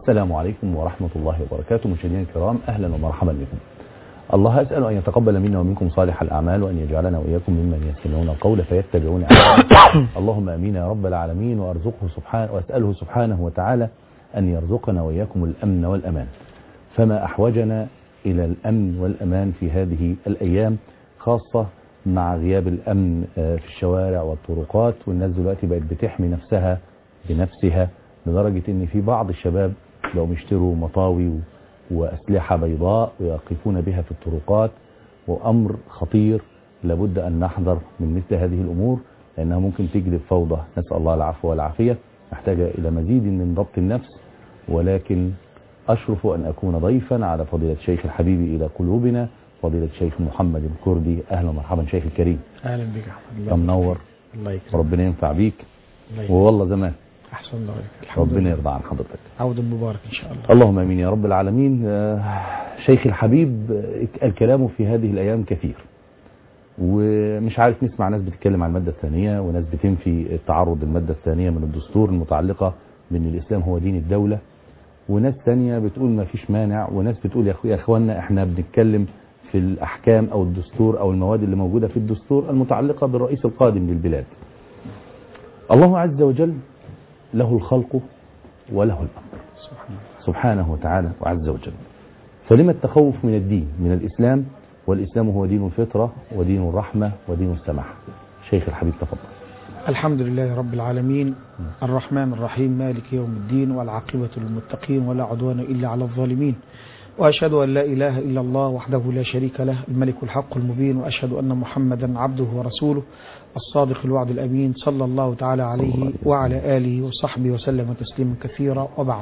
السلام عليكم ورحمة الله وبركاته مشاهدينا الكرام أهلا ومرحبا بكم الله أسأل أن يتقبل منا ومنكم صالح الأعمال وأن يجعلنا وإياكم ممن يستمعون القول فيتبعون أحسنه اللهم أمين يا رب العالمين وأرزقه سبحانه وأسأله سبحانه وتعالى أن يرزقنا وإياكم الأمن والأمان فما أحوجنا إلى الأمن والأمان في هذه الأيام خاصة مع غياب الأمن في الشوارع والطرقات والناس دلوقتي بقت بتحمي نفسها بنفسها لدرجة ان في بعض الشباب لو بيشتروا مطاوي وأسلحة بيضاء ويقفون بها في الطرقات وأمر خطير لابد أن نحذر من مثل هذه الأمور لأنها ممكن تجلب فوضى نسأل الله العفو والعافية محتاجة إلى مزيد من ضبط النفس ولكن أشرف أن أكون ضيفا على فضيلة شيخ الحبيب إلى قلوبنا فضيلة شيخ محمد الكردي أهلا ومرحبا شيخ الكريم اهلا بك يا احمد يا منور الله يكرمك وربنا ينفع بيك الله يكرمك. ووالله زمان احسن الله عليك الحمد ربنا لله يرضى عن حضرتك عود مبارك ان شاء الله اللهم امين يا رب العالمين آه، شيخ الحبيب آه، الكلام في هذه الايام كثير ومش عارف نسمع ناس بتتكلم عن الماده الثانيه وناس بتنفي تعرض الماده الثانيه من الدستور المتعلقه بان الاسلام هو دين الدوله وناس ثانيه بتقول ما فيش مانع وناس بتقول يا أخو- يا اخوانا احنا بنتكلم في الاحكام او الدستور او المواد اللي موجوده في الدستور المتعلقه بالرئيس القادم للبلاد الله عز وجل له الخلق وله الامر سبحان الله سبحانه وتعالى وعز وجل فلما التخوف من الدين من الإسلام والإسلام هو دين الفطرة ودين الرحمة ودين السماح شيخ الحبيب تفضل الحمد لله رب العالمين الرحمن الرحيم مالك يوم الدين والعاقبة للمتقين ولا عدوان إلا على الظالمين وأشهد أن لا إله إلا الله وحده لا شريك له الملك الحق المبين وأشهد أن محمدا عبده ورسوله الصادق الوعد الأمين صلى الله تعالى عليه وعلى آله وصحبه وسلم تسليما كثيرا وبعد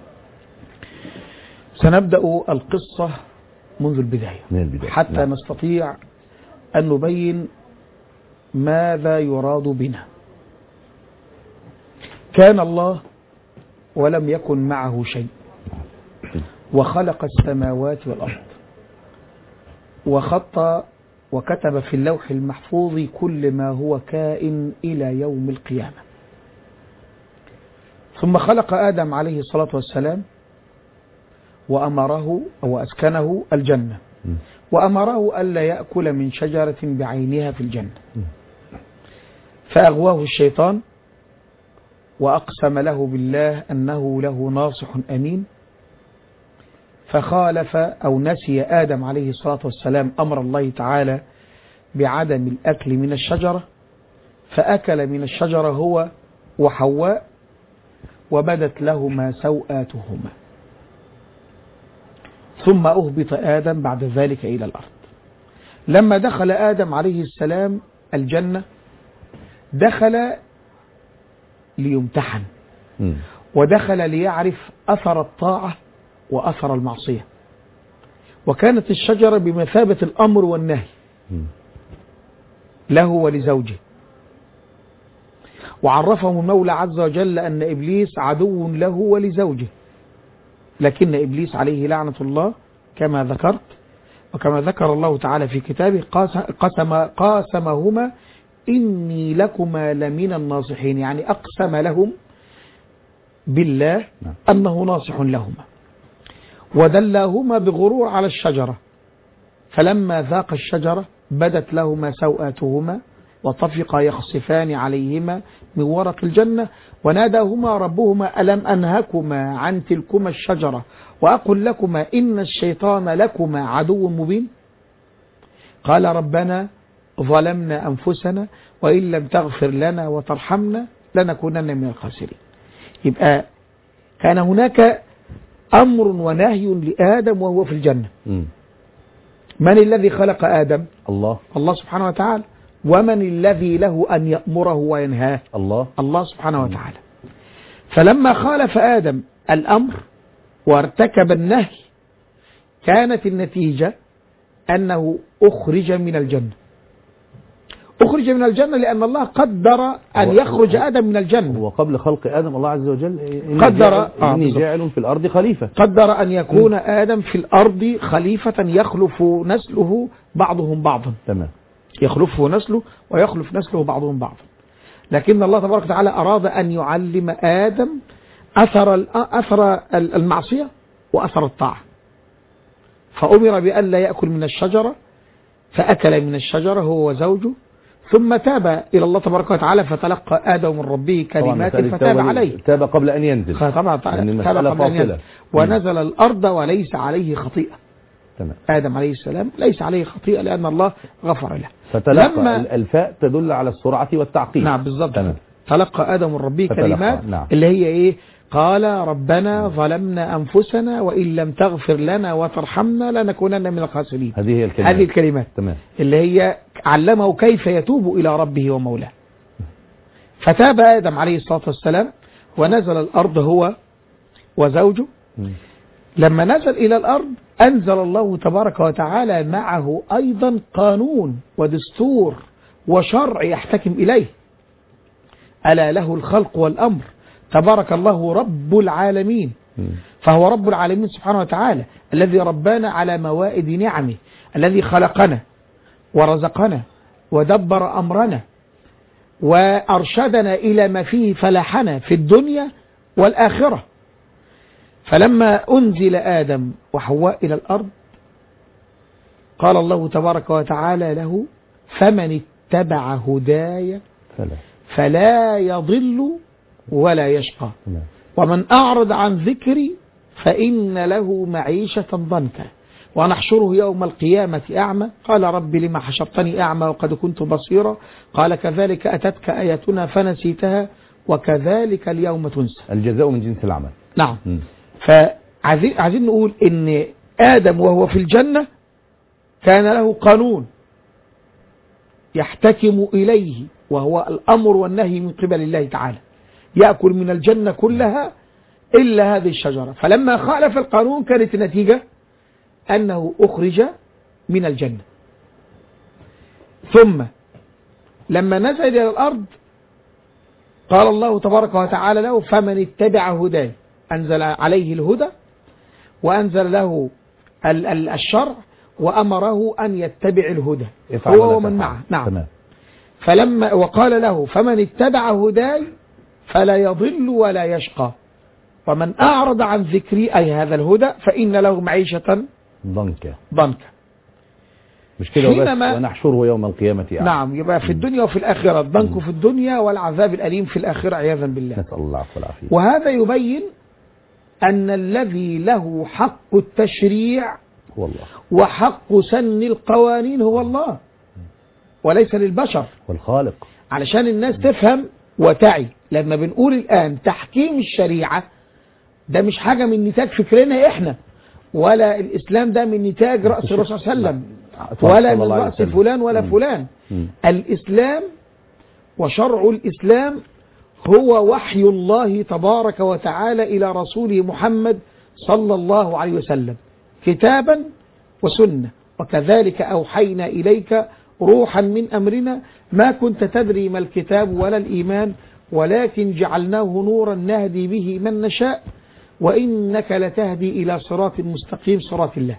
سنبدأ القصة منذ البداية من البداية حتى نعم. نستطيع أن نبين ماذا يراد بنا كان الله ولم يكن معه شيء وخلق السماوات والأرض وخط وكتب في اللوح المحفوظ كل ما هو كائن إلى يوم القيامة ثم خلق آدم عليه الصلاة والسلام وأمره أو أسكنه الجنة م. وأمره ألا يأكل من شجرة بعينها في الجنة فأغواه الشيطان وأقسم له بالله أنه له ناصح أمين فخالف أو نسي آدم عليه الصلاة والسلام أمر الله تعالى بعدم الأكل من الشجرة فأكل من الشجرة هو وحواء وبدت لهما سوآتهما ثم أهبط آدم بعد ذلك إلى الأرض لما دخل آدم عليه السلام الجنة دخل ليمتحن مم. ودخل ليعرف أثر الطاعة وأثر المعصية وكانت الشجرة بمثابة الأمر والنهي مم. له ولزوجه وعرفهم المولى عز وجل أن إبليس عدو له ولزوجه لكن إبليس عليه لعنة الله كما ذكرت وكما ذكر الله تعالى في كتابه قاس- قسم قاسمهما إني لكما لمن الناصحين يعني أقسم لهم بالله نعم. أنه ناصح لهما ودلاهما بغرور على الشجرة فلما ذاق الشجرة بدت لهما سوآتهما وطفقا يخصفان عليهما من ورق الجنة وناداهما ربهما ألم أنهكما عن تلكما الشجرة وأقل لكما إن الشيطان لكما عدو مبين قال ربنا ظلمنا أنفسنا وإن لم تغفر لنا وترحمنا لنكونن من الخاسرين يبقى كان هناك أمر ونهي لآدم وهو في الجنة مم. من الذي خلق آدم الله الله سبحانه وتعالى ومن الذي له أن يأمره وينهاه الله الله سبحانه وتعالى فلما خالف آدم الأمر وارتكب النهي كانت النتيجة أنه أخرج من الجنة أخرج من الجنة لأن الله قدر أن هو- يخرج هو- آدم من الجنة وقبل خلق آدم الله عز وجل إني قدر- جاعل, آه، إني بالظبط. جاعل في الأرض خليفة قدر أن يكون آدم في الأرض خليفة يخلف نسله بعضهم بعضا تمام يخلفه نسله ويخلف نسله بعضهم بعضا لكن الله تبارك وتعالى أراد أن يعلم آدم أثر ال- أثر ال- المعصية وأثر الطاعة فأمر بأن لا يأكل من الشجرة فأكل من الشجرة هو وزوجه ثم تاب إلى الله تبارك وتعالى فتلقى آدم من ربه طبعا كلمات مسألة فتاب التوبة عليه تاب قبل أن ينزل طبعا لأن تاب المسألة قبل أن ينزل. فاصلة ونزل الأرض وليس عليه خطيئة تمام آدم عليه السلام ليس عليه خطيئة لأن الله غفر له فتلقى لما- ال- الفاء تدل على السرعة والتعقيد نعم بالضبط تمام تلقى آدم من ربه فتلقى، كلمات نعم. اللي هي إيه قال ربنا ظلمنا أنفسنا وإن لم تغفر لنا وترحمنا لنكونن من الخاسرين هذه هي الكلمة هذه الكلمات تمام اللي هي علمه كيف يتوب إلى ربه ومولاه فتاب آدم عليه الصلاة والسلام ونزل الأرض هو وزوجه مم. لما نزل إلى الأرض أنزل الله تبارك وتعالى معه أيضا قانون ودستور وشرع يحتكم إليه ألا له الخلق والأمر تبارك الله رب العالمين مم. فهو رب العالمين سبحانه وتعالى الذي ربانا على موائد نعمه الذي خلقنا ورزقنا ودبر أمرنا وأرشدنا إلى ما فيه فلاحنا في الدنيا والآخرة فلما أنزل آدم وحواء إلى الأرض قال الله تبارك وتعالى له فمن اتبع هداي فلا فلا يضل ولا يشقى تمام ومن أعرض عن ذكري فإن له معيشة ضنكا ونحشره يوم القيامة أعمى قال رب لما حشرتني أعمى وقد كنت بصيرا قال كذلك أتتك آياتنا فنسيتها وكذلك اليوم تنسى الجزاء من جنس العمل نعم مم. فعايزين نقول ان آدم وهو في الجنة كان له قانون يحتكم إليه وهو الأمر والنهي من قبل الله تعالى يأكل من الجنة كلها إلا هذه الشجرة فلما خالف القانون كانت النتيجة أنه أخرج من الجنة ثم لما نزل إلى الأرض قال الله تبارك وتعالى له فمن اتبع هداي أنزل عليه الهدى وأنزل له ال- ال- الشرع وأمره أن يتبع الهدى افعل ولا هو ومن تفعل. معه نعم تمام فلما وقال له فمن اتبع هداي فلا يضل ولا يشقى ومن أعرض عن ذكري أي هذا الهدى فإن له معيشة ضنكا ضنكا مش كده وبس حينما- ونحشره يوم القيامة أعمى نعم يبقى في الدنيا وفي الآخرة الضنك في الدنيا والعذاب الأليم في الآخرة عياذا بالله نسأل الله العفو والعافية وهذا يبين أن الذي له حق التشريع هو الله وحق سن القوانين هو الله وليس للبشر والخالق علشان الناس تفهم وتعي لما بنقول الآن تحكيم الشريعة ده مش حاجة من نتاج فكرنا إحنا ولا الإسلام ده من نتاج رأس الرسول صلى الله عليه وسلم ولا صلى من الله عليه رأس وسلم. فلان ولا مم. فلان مم. الإسلام وشرع الإسلام هو وحي الله تبارك وتعالى إلى رسوله محمد صلى الله عليه وسلم كتابا وسنة وكذلك أوحينا إليك روحا من أمرنا ما كنت تدري ما الكتاب ولا الإيمان ولكن جعلناه نورا نهدي به من نشاء وإنك لتهدي إلى صراط مستقيم صراط الله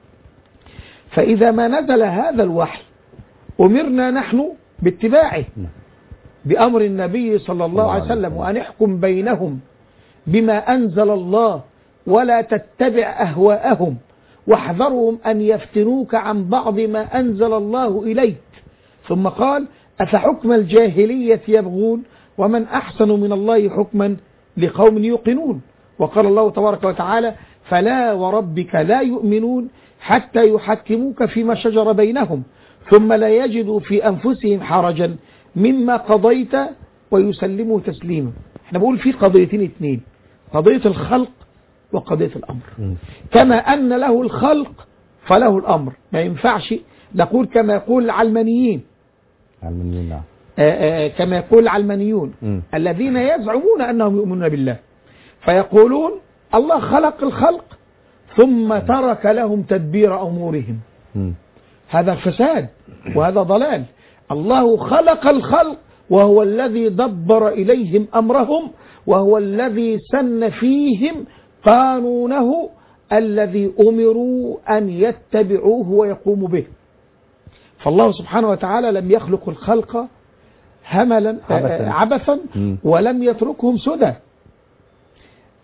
فإذا ما نزل هذا الوحي أمرنا نحن باتباعه بأمر النبي صلى الله عليه وسلم وأن احكم بينهم بما أنزل الله ولا تتبع أهواءهم واحذرهم أن يفتنوك عن بعض ما أنزل الله إليك ثم قال أفحكم الجاهلية يبغون ومن أحسن من الله حكما لقوم يوقنون وقال الله تبارك وتعالى فلا وربك لا يؤمنون حتى يحكموك فيما شجر بينهم ثم لا يجدوا في أنفسهم حرجا مما قضيت ويسلموا تسليما احنا بقول في قضيتين اتنين قضية الخلق وقضية الأمر مم. كما أن له الخلق فله الأمر ما ينفعش نقول كما يقول العلمانيين علمني نعم آه، آه، كما يقول العلمانيون مم. الذين يزعمون أنهم يؤمنون بالله فيقولون الله خلق الخلق ثم ترك لهم تدبير أمورهم مم. هذا فساد وهذا ضلال الله خلق الخلق وهو الذي دبر إليهم أمرهم وهو الذي سن فيهم قانونه الذي أمروا أن يتبعوه ويقوموا به فالله سبحانه وتعالى لم يخلق الخلق هملا عبثاً. عبثا مم. ولم يتركهم سدى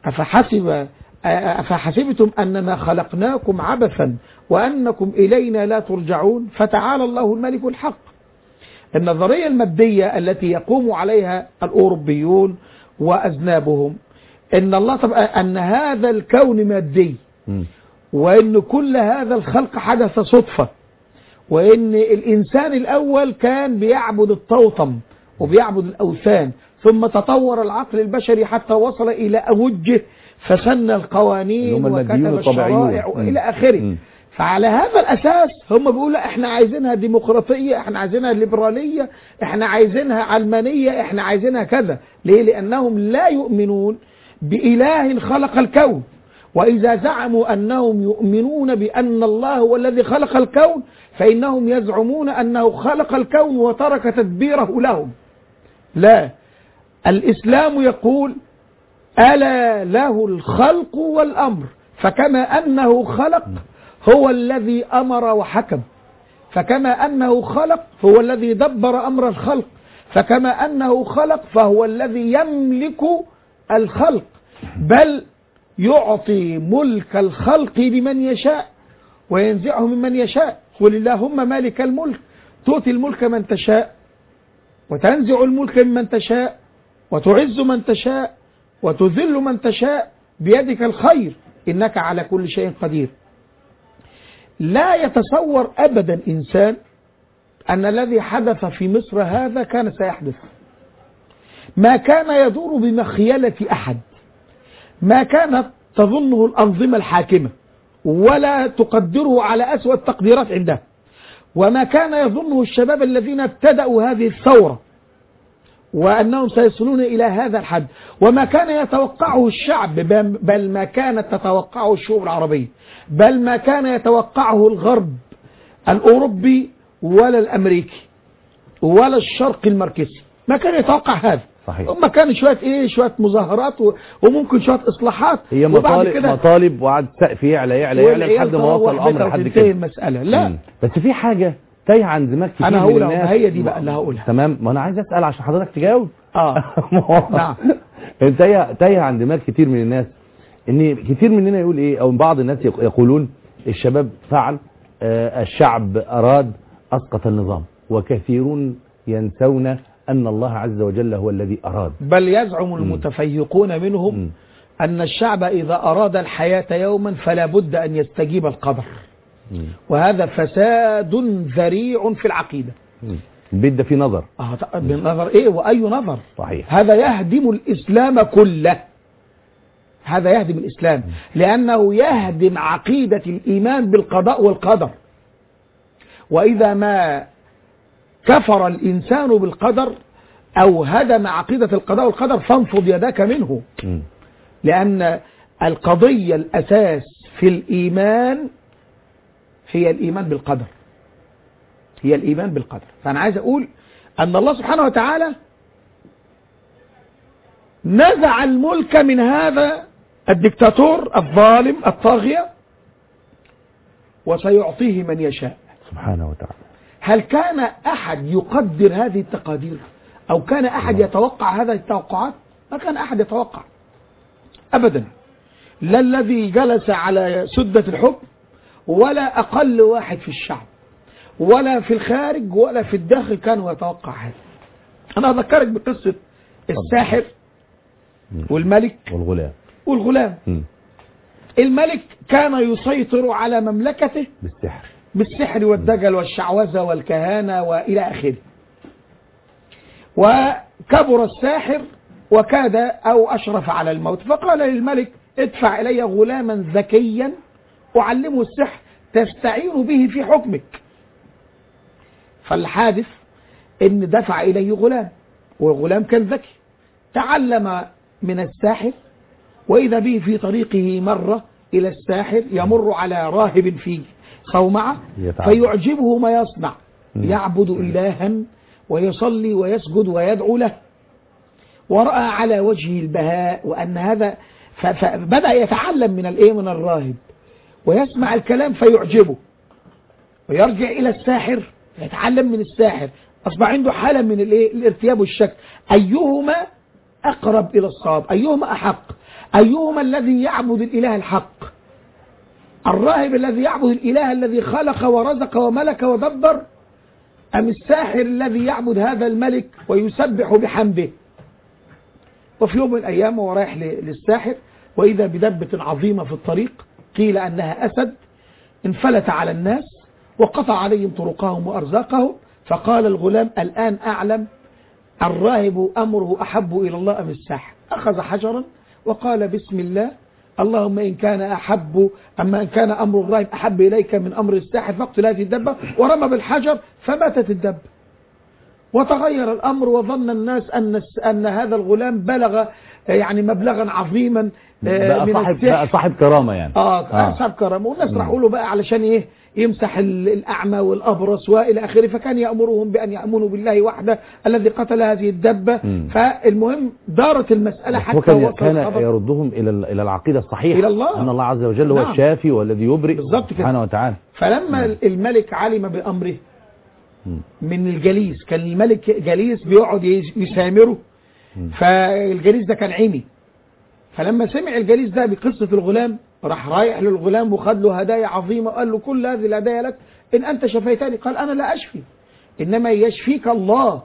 أفحسب أفحسبتم أنما خلقناكم عبثا وأنكم إلينا لا ترجعون فتعالى الله الملك الحق النظرية المادية التي يقوم عليها الأوروبيون وأذنابهم إن الله طب أن هذا الكون مادي مم. وإن كل هذا الخلق حدث صدفة وإن الإنسان الأول كان بيعبد الطوطم وبيعبد الأوثان ثم تطور العقل البشري حتى وصل إلى أوجه فسن اللي القوانين هم الماديون وكتب الطبيعيون. الشرائع مم. إلى آخره مم. فعلى هذا الأساس هم بيقولوا احنا عايزينها ديمقراطية احنا عايزينها ليبرالية احنا عايزينها علمانية احنا عايزينها كذا ليه لأنهم لا يؤمنون بإله خلق الكون وإذا زعموا أنهم يؤمنون بأن الله هو الذي خلق الكون فإنهم يزعمون أنه خلق الكون وترك تدبيره لهم لا الإسلام يقول ألا له الخلق والأمر فكما أنه خلق هو الذي أمر وحكم فكما أنه خلق هو الذي دبر أمر الخلق فكما أنه خلق فهو الذي يملك الخلق بل يعطي ملك الخلق لمن يشاء وينزعه ممن يشاء قل اللهم مالك الملك تؤتي الملك من تشاء وتنزع الملك ممن تشاء وتعز من تشاء وتذل من تشاء بيدك الخير إنك على كل شيء قدير لا يتصور أبدا إنسان أن الذي حدث في مصر هذا كان سيحدث ما كان يدور بمخيلة أحد ما كانت تظنه الأنظمة الحاكمة ولا تقدره على أسوأ التقديرات عندها وما كان يظنه الشباب الذين ابتدأوا هذه الثورة وأنهم سيصلون إلى هذا الحد وما كان يتوقعه الشعب بل- بل ما كانت تتوقعه الشعوب العربية بل ما كان يتوقعه الغرب الأوروبي ولا الأمريكي ولا الشرق المركزي ما كان يتوقع هذا صحيح. هم كانوا شوية إيه شوية مظاهرات و- وممكن شوية إصلاحات هي وبعد مطالب كده مطالب وقعد سقف يعلى يعلى يعلى والعيال لحد ما وصل تروح الامر بيتها لحد وتنتهي كده المسألة لا مم. بس في حاجه تايهه عن دماغ كتير أنا من هقولها، الناس ما هي دي بقى اللي هقولها. تمام ما انا عايز اسال عشان حضرتك تجاوب آه نعم. تايه تايه عن دماغ كتير من الناس ان كتير مننا يقول ايه او بعض الناس يق- يقولون الشباب فعل آه الشعب اراد اسقط النظام وكثيرون ينسون ان الله عز وجل هو الذي اراد بل يزعم المتفيقون مم. منهم أن الشعب إذا أراد الحياة يوما فلا بد أن يستجيب القدر مم. وهذا فساد ذريع في العقيدة مم. البيت ده فيه نظر آه ط- بنظر إيه وأي نظر صحيح هذا يهدم الإسلام كله هذا يهدم الإسلام لأنه يهدم عقيدة الإيمان بالقضاء والقدر وإذا ما كفر الإنسان بالقدر أو هدم عقيدة القضاء والقدر فانفض يداك منه مم. لأن القضية الأساس في الإيمان هي الإيمان بالقدر هي الإيمان بالقدر فأنا عايز أقول أن الله سبحانه وتعالى نزع الملك من هذا الدكتاتور الظالم الطاغية وسيعطيه من يشاء سبحانه وتعالى هل كان أحد يقدر هذه التقادير أو كان أحد يتوقع هذه التوقعات ما كان أحد يتوقع أبدا لا الذي جلس على سدة الحكم ولا أقل واحد في الشعب ولا في الخارج ولا في الداخل كانوا يتوقع هذا أنا أذكرك بقصة الساحر والملك والغلام والغلام مم. الملك كان يسيطر على مملكته بالسحر بالسحر والدجل والشعوذة والكهانة وإلى آخره وكبر الساحر وكاد أو أشرف على الموت فقال للملك ادفع إلي غلاما ذكيا أعلمه السحر تستعين به في حكمك فالحادث ان دفع إليه غلام والغلام كان ذكي تعلم من الساحر وإذا به في طريقه مرة إلى الساحر يمر على راهب في صومعة يتعبد. فيعجبه ما يصنع مم. يعبد إلها ويصلي ويسجد ويدعو له ورأى على وجهه البهاء وأن هذا ف- فبدأ يتعلم من الإيه من الراهب ويسمع الكلام فيعجبه ويرجع إلى الساحر يتعلم من الساحر أصبح عنده حالة من الإيه الارتياب والشك أيهما أقرب إلى الصواب أيهما أحق أيهما الذي يعبد الإله الحق الراهب الذي يعبد الإله الذي خلق ورزق وملك ودبر أم الساحر الذي يعبد هذا الملك ويسبح بحمده وفي يوم من الأيام وهو رايح ل- للساحر وإذا بدبة عظيمة في الطريق قيل أنها أسد انفلت على الناس وقطع عليهم طرقهم وأرزاقهم فقال الغلام الآن أعلم الراهب أمره أحب إلى الله أم الساحر أخذ حجرا وقال بسم الله اللهم إن كان أحب أما إن كان أمر الراهب أحب إليك من أمر الساحر فاقتل هذه الدبة ورمى بالحجر فماتت الدبة وتغير الأمر وظن الناس أن أن هذا الغلام بلغ يعني مبلغا عظيما آه، بقى من صاحب السحر بقى صاحب كرامة يعني اه اصحاب كرم والناس راحوا له بقى علشان ايه يمسح ال- الاعمى والابرص والى اخره فكان يامرهم بان يامنوا بالله وحده الذي قتل هذه الدبه مم. فالمهم دارت المساله حتى وكان وصل كان الخبر يردهم إلى ال- إلى العقيدة الصحيحة إلى الله. أن الله عز وجل هو نعم. الشافي والذي يبرئ بالظبط كده. سبحانه وتعالى فلما الملك علم بامره مم. من الجليس كان الملك جليس بيقعد يس- يسامره مم. فالجليس ده كان عمي فلما سمع الجليس ده بقصة الغلام راح رايح للغلام وخد له هدايا عظيمة وقال له كل هذه الهدايا لك إن أنت شفيتني قال أنا لا أشفي إنما يشفيك الله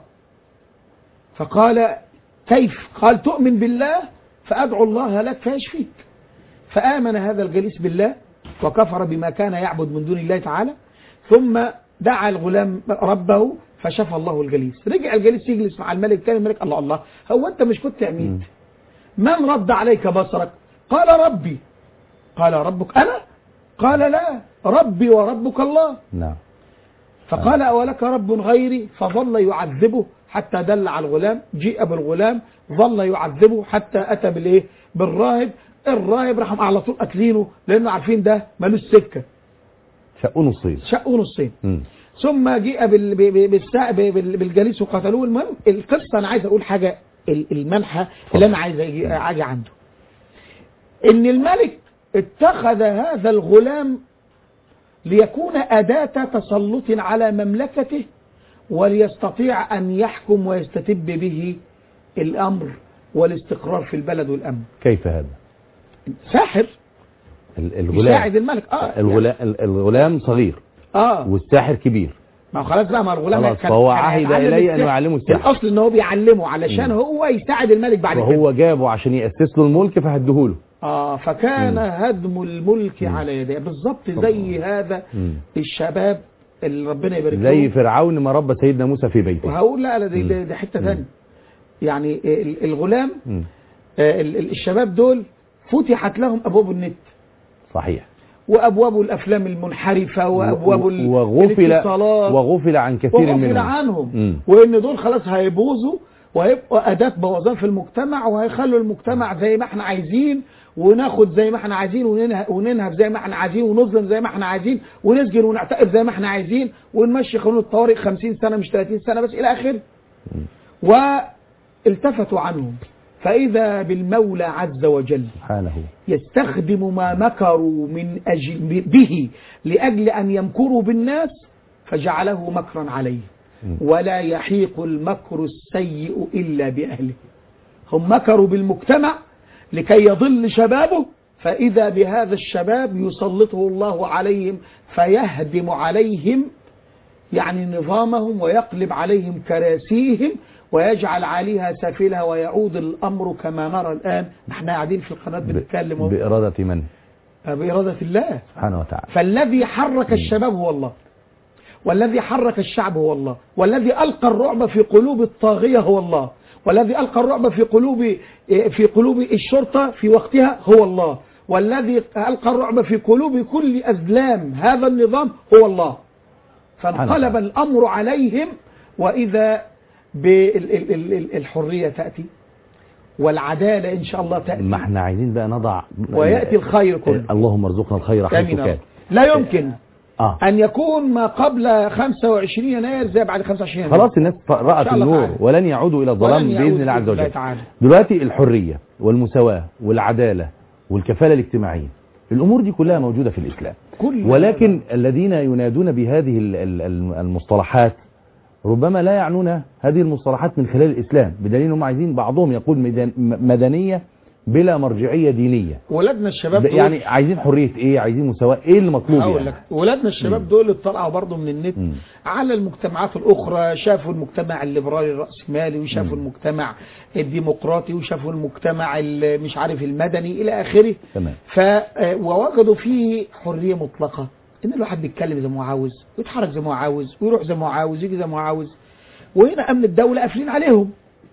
فقال كيف قال تؤمن بالله فأدعو الله لك فيشفيك فآمن هذا الجليس بالله وكفر بما كان يعبد من دون الله تعالى ثم دعا الغلام ربه فشفى الله الجليس رجع الجليس يجلس مع الملك تاني الملك الله الله هو أنت مش كنت عميد من رد عليك بصرك قال ربي قال ربك أنا قال لا ربي وربك الله نعم فقال أولك رب غيري فظل يعذبه حتى دل على الغلام جيء بالغلام ظل يعذبه حتى أتى بالإيه بالراهب الراهب راحوا على طول قاتلينه لأنه عارفين ده ملوش سكة شقوا نصين شقوا نصين مم. ثم جيء بال- ب- ب- بالسا- ب- بال- بالجليس وقتلوه المهم القصة أنا عايز أقول حاجة ال- المنحى اللي أنا عايز أجي أجي عنده إن الملك اتخذ هذا الغلام ليكون أداة تسلط على مملكته وليستطيع أن يحكم ويستتب به الأمر والاستقرار في البلد والأمن كيف هذا ساحر ال- يساعد الغلام الملك آه الغلام الغلام صغير آه والساحر كبير ما هو خلاص بقى ما الغلام خلاص، كان- فهو كان عهد هيتعلم إلي أن السحر. يعلمه السحر. الأصل إن هو بيعلمه علشان هو يساعد الملك بعد كده وهو جابه عشان يأسس له الملك فهدهوله آه فكان مم. هدم الملك مم. على يديه بالظبط زي هذا مم. الشباب اللي ربنا يبارك زي لهم فرعون ما ربى سيدنا موسى في بيته وهقول لا لا دي, مم. دي, دي حته مم. ثانيه يعني ال- الغلام مم. آه، ال- ال- الشباب دول فتحت لهم ابواب النت صحيح وابواب الافلام المنحرفه وابواب ال- وغفل الاتصالات وغفل عن كثير وغفل منهم عنهم مم. وان دول خلاص هيبوظوا وهيبقوا اداه بوظان في المجتمع وهيخلوا المجتمع زي ما احنا عايزين وناخد زي ما احنا عايزين وننه- وننهب زي ما احنا عايزين ونظلم زي ما احنا عايزين ونسجن ونعتقل زي ما احنا عايزين ونمشي قانون الطوارئ 50 سنه مش 30 سنه بس الى اخره والتفتوا عنهم فاذا بالمولى عز وجل سبحانه يستخدم ما مكروا من أجل به لأجل أن يمكروا بالناس فجعله مكرا عليه مم. ولا يحيق المكر السيء إلا بأهله هم مكروا بالمجتمع لكي يضل شبابه فإذا بهذا الشباب يسلطه الله عليهم فيهدم عليهم يعني نظامهم ويقلب عليهم كراسيهم ويجعل عليها سافلها ويعود الأمر كما نرى الآن احنا قاعدين في القناة بنتكلم ب- اهو. بإرادة من بإرادة الله سبحانه وتعالى فالذي حرك الشباب هو الله والذي حرك الشعب هو الله والذي ألقى الرعب في قلوب الطاغية هو الله والذي ألقى الرعب في قلوب في قلوب الشرطة في وقتها هو الله والذي ألقى الرعب في قلوب كل أزلام هذا النظام هو الله فانقلب الأمر عليهم وإذا بالحرية تأتي والعدالة إن شاء الله تأتي ما احنا عايزين بقى نضع ويأتي الخير كله اللهم ارزقنا الخير حيث آمين يا كان رب. لا يمكن اه أن يكون ما قبل 25 يناير زي بعد 25 يناير خلاص الناس رأت إن شاء الله النور تعالى. ولن يعودوا إلى الظلام ولن يعود بإذن الله عز بإذن الله وجل تعالى. دلوقتي الحرية والمساواة والعدالة والكفالة الاجتماعية الأمور دي كلها موجودة في الإسلام كل ولكن الذين ينادون بهذه ال- ال- ال- المصطلحات ربما لا يعنون هذه المصطلحات من خلال الإسلام بدليل أنهم عايزين بعضهم يقول مدن- م- مدنية بلا مرجعيه دينيه ولادنا الشباب ده دول يعني عايزين حريه ايه عايزين مساواه ايه اللي مطلوب هقول يعني لك ولادنا الشباب دول اطلعوا برضه من النت مم. على المجتمعات الاخرى شافوا المجتمع الليبرالي الراسمالي وشافوا مم. المجتمع الديمقراطي وشافوا المجتمع ال- مش عارف المدني الى اخره تمام ف آه، ووجدوا فيه حريه مطلقه ان الواحد بيتكلم زي ما هو عاوز ويتحرك زي ما هو عاوز ويروح زي ما هو عاوز يجي زي ما هو عاوز وهنا امن الدوله قافلين عليهم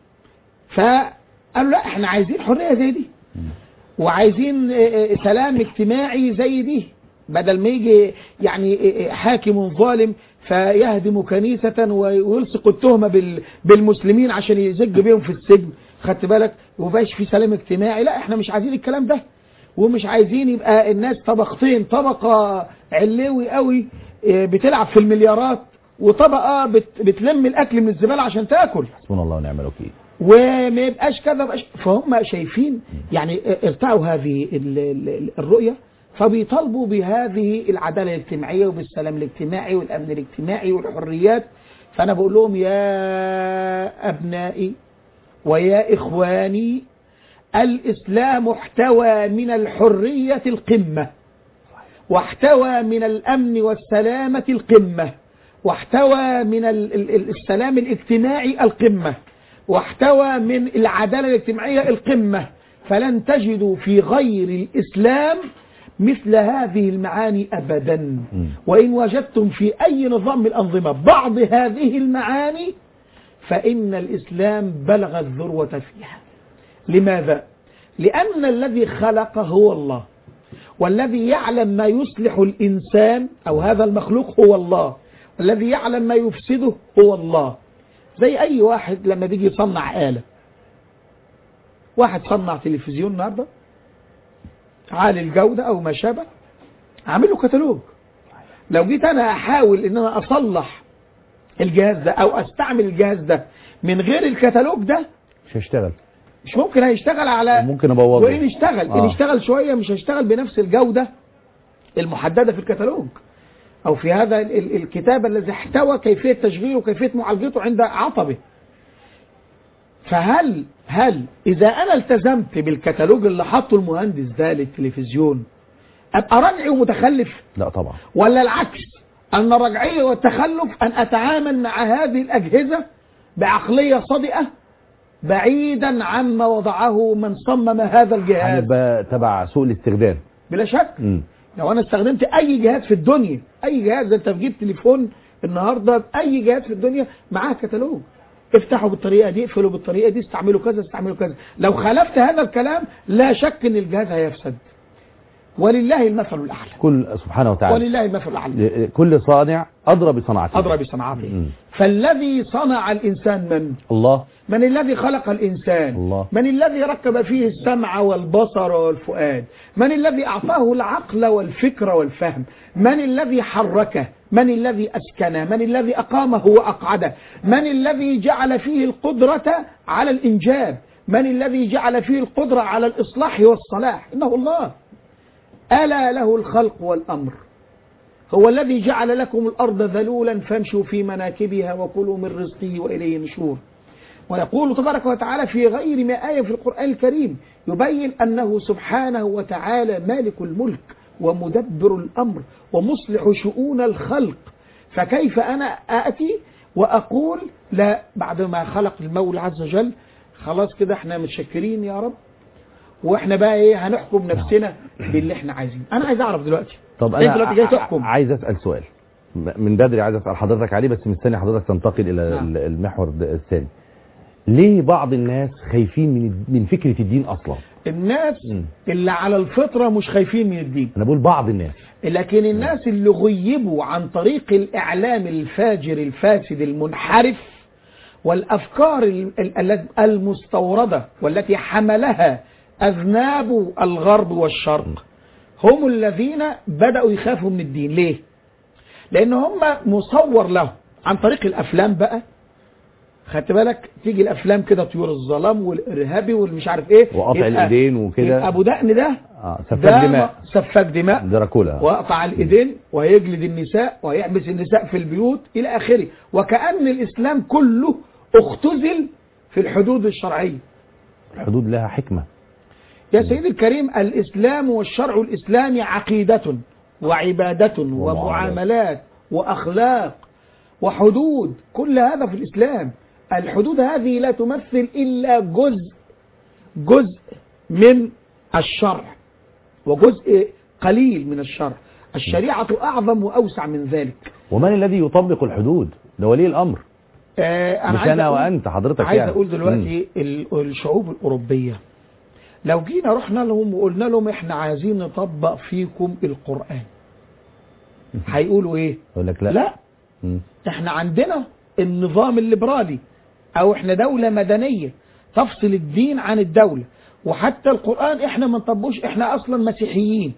فقالوا لا احنا عايزين حريه زي دي وعايزين آه، آه، سلام اجتماعي زي دي بدل ما يجي يعني آه، آه، حاكم ظالم فيهدم كنيسة ويلصق التهمة بال- بالمسلمين عشان يزج بيهم في السجن خدت بالك ومبقاش في سلام اجتماعي لا احنا مش عايزين الكلام ده ومش عايزين يبقى الناس طبقتين طبقة علوي قوي آه، بتلعب في المليارات وطبقة بت- بتلم الأكل من الزبالة عشان تاكل حسبنا الله ونعم الوكيل وما يبقاش كذا مبقاش فهم شايفين يعني ارتعوا هذه ال- ال- الرؤية فبيطالبوا بهذه العدالة الاجتماعية وبالسلام الاجتماعي والأمن الاجتماعي والحريات فأنا بقول لهم يا أبنائي ويا إخواني الإسلام احتوى من الحرية القمة واحتوى من الأمن والسلامة القمة واحتوى من ال- ال- ال- السلام الاجتماعي القمة واحتوى من العدالة الاجتماعية القمة فلن تجدوا في غير الإسلام مثل هذه المعاني أبدا مم. وإن وجدتم في أي نظام من الأنظمة بعض هذه المعاني فإن الإسلام بلغ الذروة فيها لماذا؟ لأن الذي خلق هو الله والذي يعلم ما يصلح الإنسان أو هذا المخلوق هو الله والذي يعلم ما يفسده هو الله زي أي واحد لما بيجي يصنع آلة واحد صنع تلفزيون النهارده عالي الجودة أو ما شابه عامل له كتالوج لو جيت أنا أحاول إن أنا أصلح الجهاز ده أو أستعمل الجهاز ده من غير الكتالوج ده مش هيشتغل مش ممكن هيشتغل على ممكن ابوظه وإن اشتغل إن آه. اشتغل شوية مش هيشتغل بنفس الجودة المحددة في الكتالوج أو في هذا ال- ال- الكتاب الذي احتوى كيفية تشغيله وكيفية معالجته عند عطبه فهل هل إذا أنا التزمت بالكتالوج اللي حطه المهندس ده للتلفزيون أبقى رجعي ومتخلف لا طبعا ولا العكس أن الرجعية والتخلف أن أتعامل مع هذه الأجهزة بعقلية صادئة بعيدا عما وضعه من صمم هذا الجهاز هنبقى تبع سوء الاستخدام بلا شك مم. لو انا استخدمت اي جهاز في الدنيا اي جهاز انت بتجيب تليفون النهارده اي جهاز في الدنيا معاه كتالوج افتحوا بالطريقه دي اقفلوا بالطريقه دي استعملوا كذا استعملوا كذا لو خالفت هذا الكلام لا شك ان الجهاز هيفسد ولله المثل الاعلى كل سبحانه وتعالى ولله المثل الاعلى كل صانع أدرى بصنعته ادرى بصنعته مم. فالذي صنع الانسان من الله من الذي خلق الإنسان الله. من الذي ركب فيه السمع والبصر والفؤاد من الذي أعطاه العقل والفكر والفهم من الذي حركه من الذي أسكنه من الذي أقامه وأقعده من الذي جعل فيه القدرة على الإنجاب من الذي جعل فيه القدرة على الإصلاح والصلاح إنه الله ألا له الخلق والأمر هو الذي جعل لكم الأرض ذلولا فامشوا في مناكبها وكلوا من رزقه وإليه النشور ويقول تبارك وتعالى في غير ما آية في القرآن الكريم يبين أنه سبحانه وتعالى مالك الملك ومدبر الأمر ومصلح شؤون الخلق فكيف أنا آتي وأقول لا بعد ما خلق المولى عز وجل خلاص كده احنا متشكرين يا رب واحنا بقى ايه هنحكم نفسنا باللي احنا عايزينه انا عايز اعرف دلوقتي طب انت أنا دلوقتي جاي ع- تحكم عايز أسأل سؤال من بدري عايز أسأل حضرتك عليه بس مستني حضرتك تنتقل إلى نعم. ال- المحور ده- الثاني ليه بعض الناس خايفين من من فكرة الدين أصلا الناس مم. اللي على الفطرة مش خايفين من الدين أنا بقول بعض الناس لكن الناس اللي غيبوا عن طريق الإعلام الفاجر الفاسد المنحرف والأفكار ال- ال- ال- المستوردة والتي حملها أذناب الغرب والشرق هم الذين بدأوا يخافوا من الدين ليه؟ لأن هم مصور له عن طريق الأفلام بقى خدت بالك تيجي الأفلام كده طيور الظلام والإرهابي والمش عارف إيه وقطع يبقى- الإيدين وكده. يبقى أبو دقن ده آه سفاك ده دماء سفاك دماء دراكولا وقطع الايدين وهيجلد النساء وهيحبس النساء في البيوت الى اخره وكأن الاسلام كله اختزل في الحدود الشرعية الحدود لها حكمة يا سيدي الكريم الإسلام والشرع الإسلامي عقيدة وعبادة ومعاملات وأخلاق وحدود كل هذا في الإسلام الحدود هذه لا تمثل إلا جزء جزء من الشرع وجزء قليل من الشرع الشريعة أعظم وأوسع من ذلك ومن الذي يطبق الحدود ده ولي الامر آه مش عايز انا أقول- وانت حضرتك عايز يعني اقول دلوقتي ال- الشعوب الاوروبيه لو جينا رحنا لهم وقلنا لهم احنا عايزين نطبق فيكم القران هيقولوا ايه يقول لك لا, لا مم. احنا عندنا النظام الليبرالي او احنا دولة مدنية تفصل الدين عن الدولة وحتى القرآن احنا ما نطبقوش احنا اصلا مسيحيين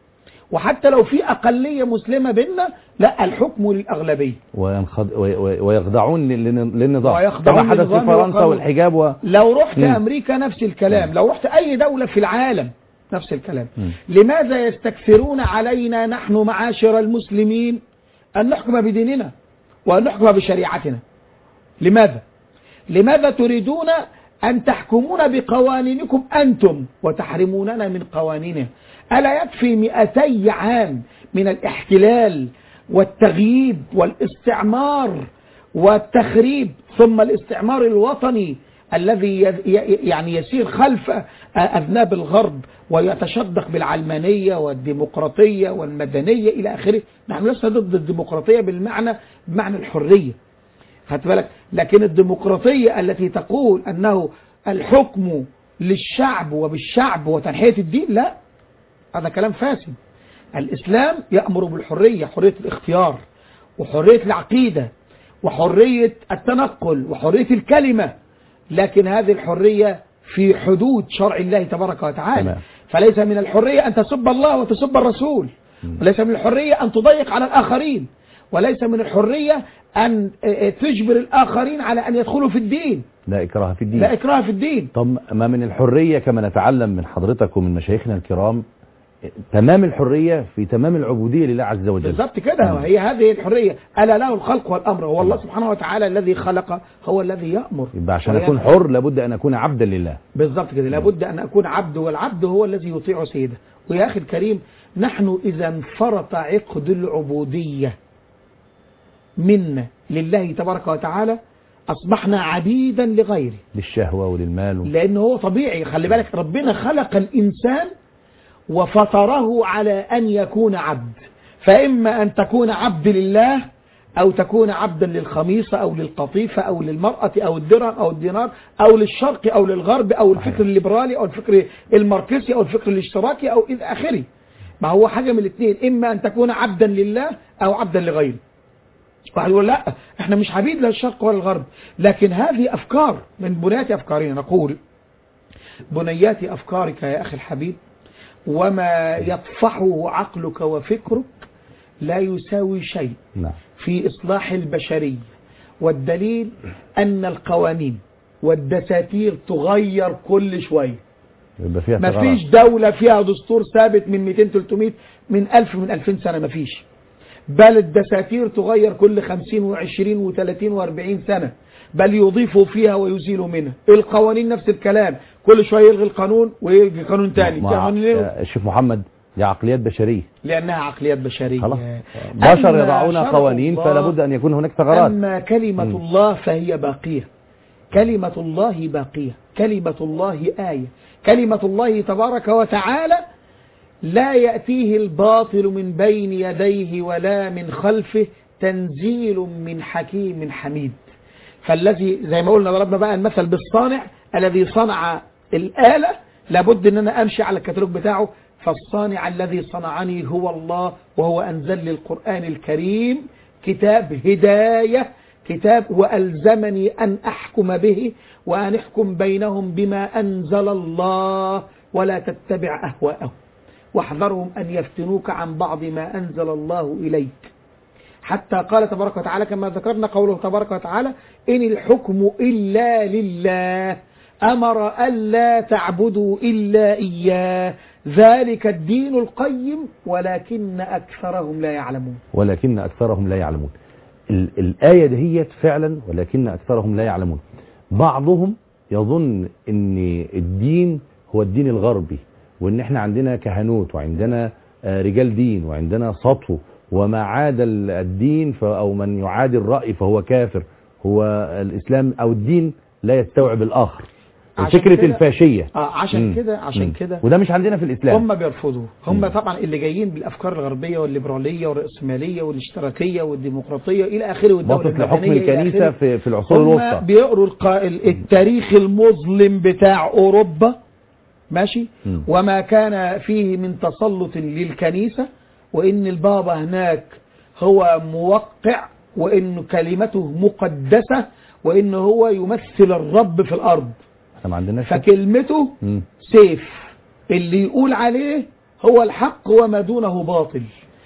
وحتى لو في اقلية مسلمة بينا لا الحكم للاغلبية وينخض وي- وي- ويخضعون لل- للنظام ويخضعون كما حدث في للنظام فرنسا وقالوا- والحجاب و... لو رحت مم. امريكا نفس الكلام لو رحت اي دولة في العالم نفس الكلام مم. لماذا يستكثرون علينا نحن معاشر المسلمين ان نحكم بديننا وان نحكم بشريعتنا لماذا لماذا تريدون أن تحكمون بقوانينكم أنتم وتحرموننا من قوانيننا ألا يكفي مئتي عام من الاحتلال والتغييب والاستعمار والتخريب ثم الاستعمار الوطني الذي ي- ي- يعني يسير خلف أذناب الغرب ويتشدق بالعلمانية والديمقراطية والمدنية إلى آخره نحن لسنا ضد الديمقراطية بالمعنى بمعنى الحرية خدت بالك لكن الديمقراطية التي تقول أنه الحكم للشعب وبالشعب وتنحية الدين لا هذا كلام فاسد الإسلام يأمر بالحرية حرية الاختيار وحرية العقيدة وحرية التنقل وحرية الكلمة لكن هذه الحرية في حدود شرع الله تبارك وتعالى تمام. فليس من الحرية أن تسب الله وتسب الرسول وليس من الحرية أن تضيق على الآخرين وليس من الحرية أن تجبر الآخرين على أن يدخلوا في الدين لا إكراه في الدين لا إكراه في الدين طب ما من الحرية كما نتعلم من حضرتك ومن مشايخنا الكرام تمام الحرية في تمام العبودية لله عز وجل بالضبط كده هي هذه الحرية ألا له الخلق والأمر هو الله سبحانه وتعالى الذي خلق هو الذي يأمر يبقى عشان وينهى. أكون حر لابد أن أكون عبدا لله بالضبط كده لابد أن أكون عبد والعبد هو الذي يطيع سيده ويا أخي الكريم نحن إذا انفرط عقد العبودية منا لله تبارك وتعالى أصبحنا عبيدا لغيره للشهوة وللمال لأنه هو طبيعي خلي بالك ربنا خلق الإنسان وفطره على أن يكون عبد فإما أن تكون عبد لله أو تكون عبدا للخميصة أو للقطيفة أو للمرأة أو الدرهم أو الدينار أو للشرق أو للغرب أو الفكر الليبرالي أو الفكر الماركسي أو الفكر الاشتراكي أو إلى آخره ما هو حاجة من الاثنين إما أن تكون عبدا لله أو عبدا لغيره واحد يقول لا احنا مش عبيد لا الشرق ولا الغرب لكن هذه أفكار من بنيات أفكارنا نقول بنيات أفكارك يا أخي الحبيب وما يطفحه عقلك وفكرك لا يساوي شيء نعم في إصلاح البشرية والدليل أن القوانين والدساتير تغير كل شوية يبقى فيها ما ثغرات. فيش دولة فيها دستور ثابت من 200 300 من 1000 من 2000 سنة ما فيش بل الدساتير تغير كل 50 و20 و30 و40 سنة بل يضيفوا فيها ويزيلوا منها القوانين نفس الكلام كل شوية يلغي القانون ويلغي قانون تاني مع- قانون ليه؟ يا الشيخ محمد دي عقليات بشرية لأنها عقليات بشرية خلاص بشر أما يضعون شرع قوانين الله فلا بد أن يكون هناك ثغرات أما كلمة مم. الله فهي باقية كلمة الله باقية كلمة الله آية كلمة الله تبارك وتعالى لا يأتيه الباطل من بين يديه ولا من خلفه تنزيل من حكيم حميد فالذي زي ما قلنا ضربنا بقى المثل بالصانع الذي صنع الآلة لابد ان انا امشي على الكتالوج بتاعه فالصانع الذي صنعني هو الله وهو انزل لي القرآن الكريم كتاب هداية كتاب وألزمني أن أحكم به وأن أحكم بينهم بما أنزل الله ولا تتبع أهواءهم واحذرهم أن يفتنوك عن بعض ما أنزل الله إليك حتى قال تبارك وتعالى كما ذكرنا قوله تبارك وتعالى إن الحكم إلا لله أمر ألا تعبدوا إلا إياه ذلك الدين القيم ولكن أكثرهم لا يعلمون ولكن أكثرهم لا يعلمون ال- الآية دهيت فعلا ولكن أكثرهم لا يعلمون بعضهم يظن أن الدين هو الدين الغربي وان احنا عندنا كهنوت وعندنا آه، رجال دين وعندنا سطو وما عاد ال- الدين ف- او من يعادي الرأي فهو كافر هو الاسلام او الدين لا يستوعب الاخر عشان فكرة كده- الفاشية آه عشان مم. كده عشان مم. كده وده مش عندنا في الاسلام هم بيرفضوا هم طبعا اللي جايين بالافكار الغربيه والليبراليه والراسماليه والاشتراكيه والديمقراطيه الى اخره والدوله باصت لحكم المدنيه إلى الكنيسة آخره. في, في العصور هم الوسطى بيقروا القا- ال- التاريخ المظلم بتاع اوروبا ماشي مم. وما كان فيه من تسلط للكنيسه وان البابا هناك هو موقع وان كلمته مقدسه وان هو يمثل الرب في الارض احنا ما عندناش فكلمته مم. سيف اللي يقول عليه هو الحق وما دونه باطل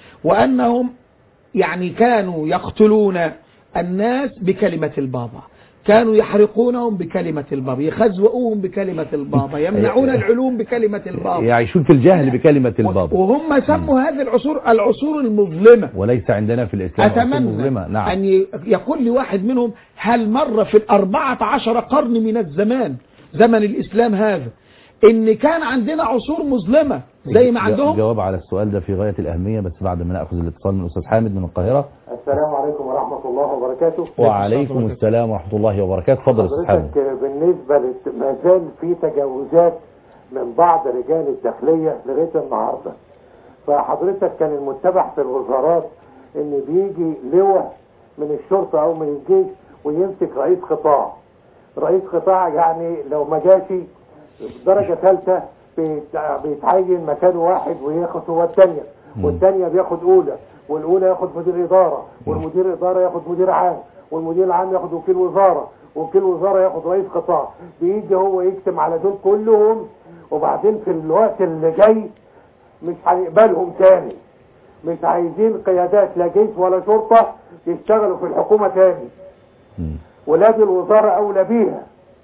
وأنهم يعني كانوا يقتلون الناس بكلمة البابا كانوا يحرقونهم بكلمة البابا يخزوؤوهم بكلمة البابا يمنعون العلوم بكلمة البابا يعيشون في الجهل بكلمة البابا وهم سموا هذه العصور العصور المظلمة وليس عندنا في الإسلام عصور أتمنى مظلمة نعم أن ي- يقول لي واحد منهم هل مر في الأربعة عشر قرن من الزمان زمن الإسلام هذا إن كان عندنا عصور مظلمة زي ما ج- عندهم جواب على السؤال ده في غاية الأهمية بس بعد ما نأخذ الاتصال من الأستاذ حامد من القاهرة السلام عليكم ورحمة الله وبركاته وعليكم السلام ورحمة الله وبركاته تفضل يا أستاذ حامد حضرتك بالنسبة لت- ما زال في تجاوزات من بعض رجال الداخلية لغاية النهاردة فحضرتك كان المتبع في الوزارات ان بيجي لواء من الشرطة او من الجيش ويمسك رئيس قطاع رئيس قطاع يعني لو ما جاشي درجة ثالثة بيت- بيتعين مكانه واحد وياخد هو الثانية والثانية بياخد أولى والأولى ياخد مدير إدارة والمدير إدارة ياخد مدير عام والمدير العام ياخد وكيل وزارة وكيل وزارة ياخد رئيس قطاع بيجي هو يكتم على دول كلهم وبعدين في الوقت اللي جاي مش هيقبلهم تاني مش عايزين قيادات لا جيش ولا شرطة يشتغلوا في الحكومة تاني مم. ولاد الوزارة أولى بيها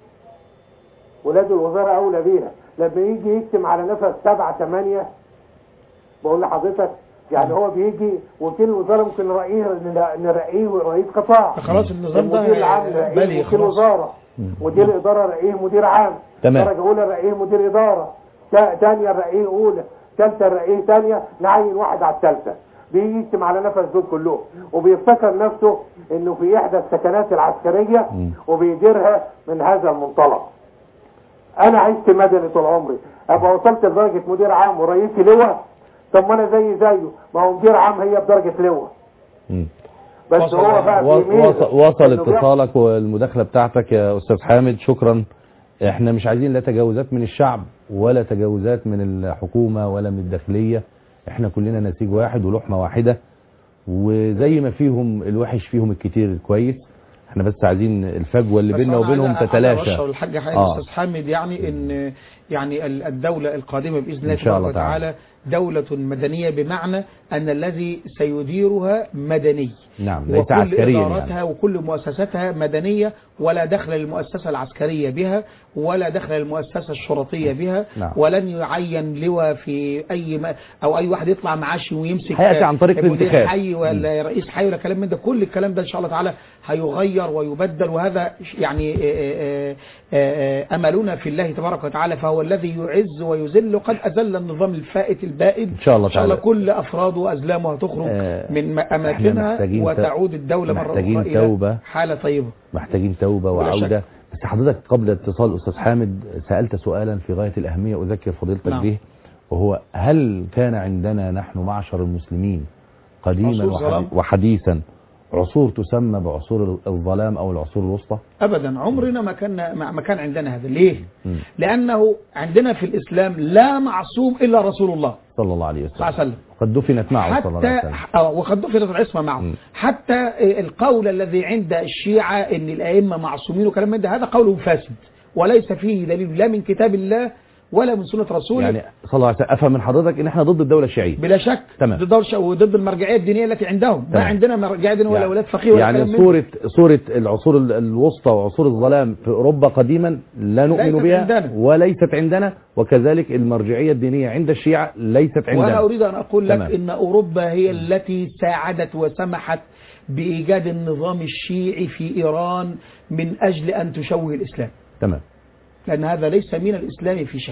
ولاد الوزارة أولى بيها لما يجي يكتم على نفس سبعة ثمانية بقول لحضرتك يعني هو بيجي وكيل الوزارة ممكن نرقيه نرقيه رئيس قطاع خلاص النظام ده المدير العام نرقيه بلي وكيل خلاص وزارة مدير إدارة رقيه مدير عام تمام. درجة أولى رقيه مدير إدارة تا- تانية رقيه أولى ثالثة رقيه تانية نعين واحد على الثالثة بيجي يكتم على نفس دول كلهم وبيفتكر نفسه انه في احدى السكنات العسكرية مم. وبيديرها من هذا المنطلق انا عشت مدني طول عمري ابقى وصلت لدرجة مدير عام ورئيسي لواء طب ما انا زي زيه ما هو مدير عام هي بدرجة لواء مم. بس وصل- هو بقى و- في ميزة وصل, وصل إنه بياخد- اتصالك والمداخلة بتاعتك يا أستاذ حامد شكرا احنا مش عايزين لا تجاوزات من الشعب ولا تجاوزات من الحكومة ولا من الداخلية احنا كلنا نسيج واحد ولحمة واحدة وزي ما فيهم الوحش فيهم الكتير الكويس احنا بس عايزين الفجوة اللي بس بيننا أنا وبينهم عايز- عايز تتلاشى أبشر الحاج حاجة آه. أستاذ حامد يعني إن يعني ال- الدولة القادمة بإذن الله إن شاء الله تبارك وتعالى دولة مدنية بمعنى أن الذي سيديرها مدني نعم ليس وكل عسكريا إداراتها يعني. وكل مؤسساتها مدنية ولا دخل للمؤسسة العسكرية بها ولا دخل للمؤسسة الشرطية بها نعم. ولن يعين لواء في أي ما أو أي واحد يطلع معاشي ويمسك هيأتي عن طريق مدير الانتخاب. حي ولا رئيس حي ولا كلام من ده كل الكلام ده إن شاء الله تعالى هيغير ويبدل وهذا يعني آه، آه، آه، أملنا في الله تبارك وتعالى فهو الذي يعز ويذل قد أذل النظام الفائت البائد إن شاء الله إن شاء الله تعالى. كل أفراده وأزلامه هتخرج آه، من إحنا أماكنها محتاجين ت- وتعود الدولة مرة محتاجين أخرى توبة. إلى حالة طيبة محتاجين توبة ولا وعودة شك. بس حضرتك قبل اتصال أستاذ حامد سألت سؤالا في غاية الأهمية أذكر فضيلتك نعم. به وهو هل كان عندنا نحن معشر المسلمين قديما عصور وحدي- ظلام؟ وحديثا عصور تسمى بعصور الظلام أو العصور الوسطى أبدا عمرنا ما كان ما ما كان عندنا هذا ليه؟ مم. لأنه عندنا في الإسلام لا معصوم إلا رسول الله صلى الله عليه صلى الله عليه وسلم وسلم قد دفنت معه صلى الله عليه حتى وسلم آه، وقد دفنت العصمة معه مم. حتى القول الذي عند الشيعة ان الائمة معصومين وكلام من ده هذا قول فاسد وليس فيه دليل لا من كتاب الله ولا من سنة رسوله يعني صلى الله عليه وسلم أفهم من حضرتك إن احنا ضد الدولة الشيعية بلا شك تمام. ضد الش- وضد المرجعية الدينية التي عندهم ما تمام. عندنا مرجعية دينية ولا يعني- ولاد فقيه ولا يعني كلام من صورة صورة العصور ال- الوسطى وعصور الظلام في أوروبا قديما لا نؤمن ليست بها عندنا. وليست عندنا وكذلك المرجعية الدينية عند الشيعة ليست وأنا عندنا أريد أن أقول لك تمام. إن أوروبا هي التي ساعدت وسمحت بإيجاد النظام الشيعي في إيران من أجل أن تشوه الإسلام تمام لأن هذا ليس من الإسلام في شيء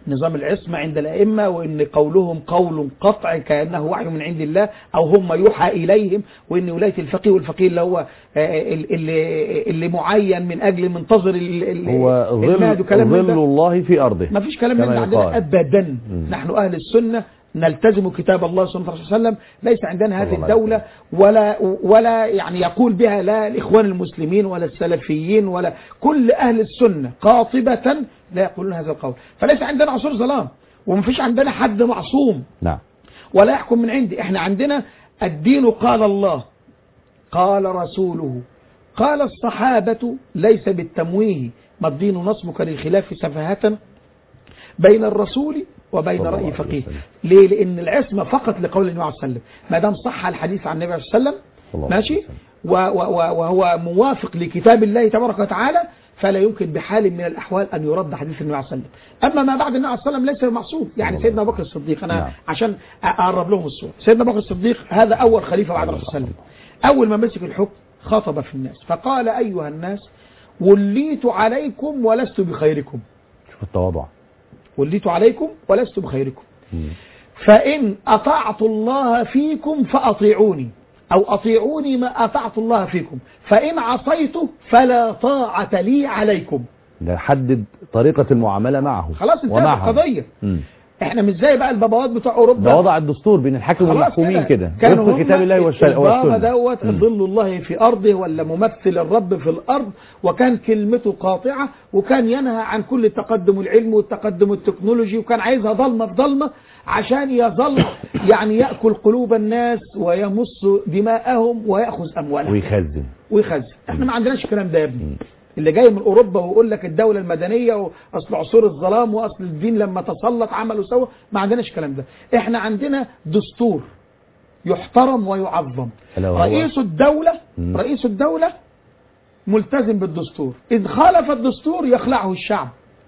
نظام العصمة عند الأئمة وإن قولهم قول قطع كأنه وحي من عند الله أو هم يوحى إليهم وإن ولاية الفقيه والفقيه اللي هو آه، اللي, اللي معين من أجل منتظر ال- ال- هو المهد ظل, وكلام من ظل ده. الله في أرضه ما فيش كلام من كما ده عندنا يقال. ابدا مم. نحن اهل السنه نلتزم كتاب الله سنة الله صلى الله عليه وسلم ليس عندنا هذه صلى الله عليه الدولة ولا ولا يعني يقول بها لا الإخوان المسلمين ولا السلفيين ولا كل أهل السنة قاطبة لا يقولون هذا القول فليس عندنا عصور ظلام ومفيش عندنا حد معصوم نعم ولا يحكم من عندي احنا عندنا الدين قال الله قال رسوله قال الصحابة ليس بالتمويه ما الدين نصبك للخلاف سفاهة بين الرسول وبين صلى الله رأي عليه فقيه وسلم. ليه لأن العصمة فقط لقول النبي عليه وسلم ما دام صح الحديث عن النبي عليه وسلم صلى الله عليه ماشي وسلم. و- و- و- وهو موافق لكتاب الله تبارك وتعالى فلا يمكن بحال من الأحوال أن يرد حديث النبي عليه وسلم أما ما بعد النبي عليه وسلم ليس معصوم يعني الله سيدنا عليه بكر الصديق أنا نعم. عشان أقرب لهم الصورة سيدنا بكر الصديق هذا أول خليفة بعد الرسول صلى الله عليه وسلم أول ما مسك الحكم خاطب في الناس فقال أيها الناس وليت عليكم ولست بخيركم شوف التواضع وليت عليكم ولست بخيركم مم. فإن أطعت الله فيكم فأطيعوني أو أطيعوني ما أطعت الله فيكم فإن عصيته فلا طاعة لي عليكم ده حدد طريقة المعاملة معه خلاص انتهت ومعهم. القضية مم. احنا مش زي بقى الباباوات بتوع أوروبا ده وضع الدستور بين الحاكم خلاص والمحكومين كده كانوا وفق هم كتاب الله والش- البابا والسنة دوت مم. ظل الله في أرضه ولا ممثل الرب في الأرض وكان كلمته قاطعة وكان ينهى عن كل التقدم العلمي والتقدم التكنولوجي وكان عايزها ضلمة في ضلمة عشان يظل يعني يأكل قلوب الناس ويمص دماءهم ويأخذ أموالهم ويخزن ويخزن احنا ما عندناش الكلام ده يا ابني اللي جاي من اوروبا ويقول لك الدوله المدنيه واصل عصور الظلام واصل الدين لما تسلط عمل وسوى ما عندناش الكلام ده احنا عندنا دستور يحترم ويعظم ألا وهو؟ رئيس الدوله مم. رئيس الدوله ملتزم بالدستور إذ خالف الدستور يخلعه الشعب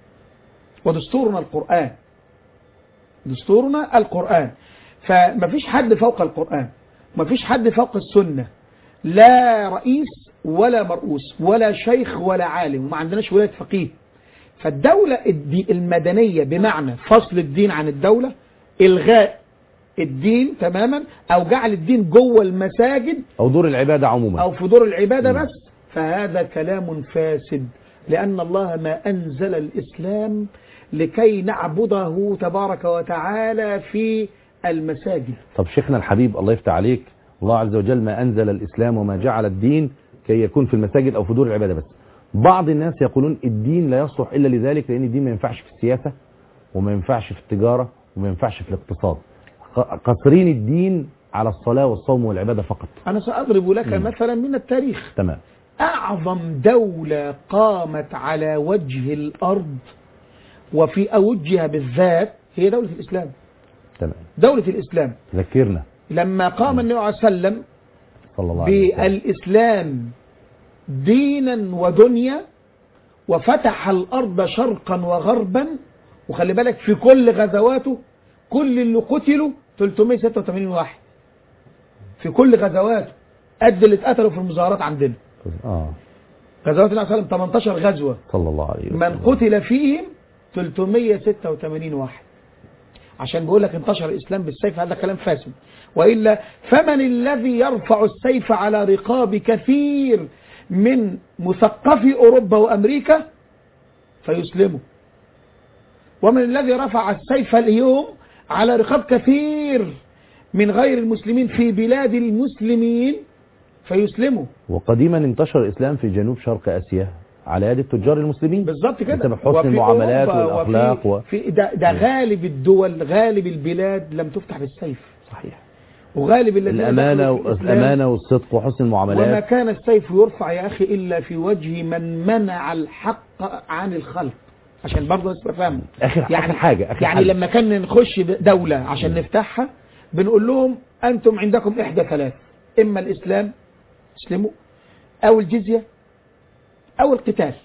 ودستورنا القرآن دستورنا القرآن فما فيش حد فوق القرآن ما فيش حد فوق السنة لا رئيس ولا مرؤوس ولا شيخ ولا عالم وما عندناش ولاية فقيه فالدولة الدي- المدنية بمعنى فصل الدين عن الدولة إلغاء الدين تماما أو جعل الدين جوه المساجد أو دور العبادة عموما أو في دور العبادة بس فهذا كلام فاسد لأن الله ما أنزل الإسلام لكي نعبده تبارك وتعالى في المساجد طب شيخنا الحبيب الله يفتح عليك الله عز وجل ما أنزل الإسلام وما جعل الدين كي يكون في المساجد أو في دور العبادة بس بعض الناس يقولون الدين لا يصلح إلا لذلك لأن الدين ما ينفعش في السياسة وما ينفعش في التجارة وما ينفعش في الاقتصاد ق- قصرين الدين على الصلاة والصوم والعبادة فقط أنا سأضرب لك مم. مثلا من التاريخ تمام أعظم دولة قامت على وجه الأرض وفي أوجها بالذات هي دولة الإسلام تمام دولة الإسلام ذكرنا لما قام النبي عليه وسلم صلى الله عليه وسلم بالإسلام دينا ودنيا وفتح الأرض شرقا وغربا وخلي بالك في كل غزواته كل اللي قتلوا 386 واحد في كل غزواته قد اللي اتقتلوا في المظاهرات عندنا آه غزوات النبي صلى الله عليه وسلم 18 غزوة صلى الله عليه وسلم من قتل فيهم 386 واحد عشان بيقول لك انتشر الإسلام بالسيف هذا كلام فاسد وإلا فمن الذي يرفع السيف على رقاب كثير من مثقفي أوروبا وأمريكا فيسلموا ومن الذي رفع السيف اليوم على رقاب كثير من غير المسلمين في بلاد المسلمين فيسلموا وقديما انتشر الإسلام في جنوب شرق آسيا على يد التجار المسلمين بالظبط كده بسبب حسن وفي المعاملات أوروبا والأخلاق و... وفي في ده, ده غالب الدول غالب البلاد لم تفتح بالسيف صحيح وغالب الذين الأمانة دخلوا في الإسلام والأمانة والصدق وحسن وما المعاملات كان السيف يرفع يا أخي إلا في وجه من منع الحق عن الخلق عشان برضه تبقى فاهم آخر يعني آخر حاجة آخر يعني حاجة. لما كان نخش دولة عشان نفتحها بنقول لهم أنتم عندكم إحدى ثلاث إما الإسلام اسلموا أو الجزية أو القتال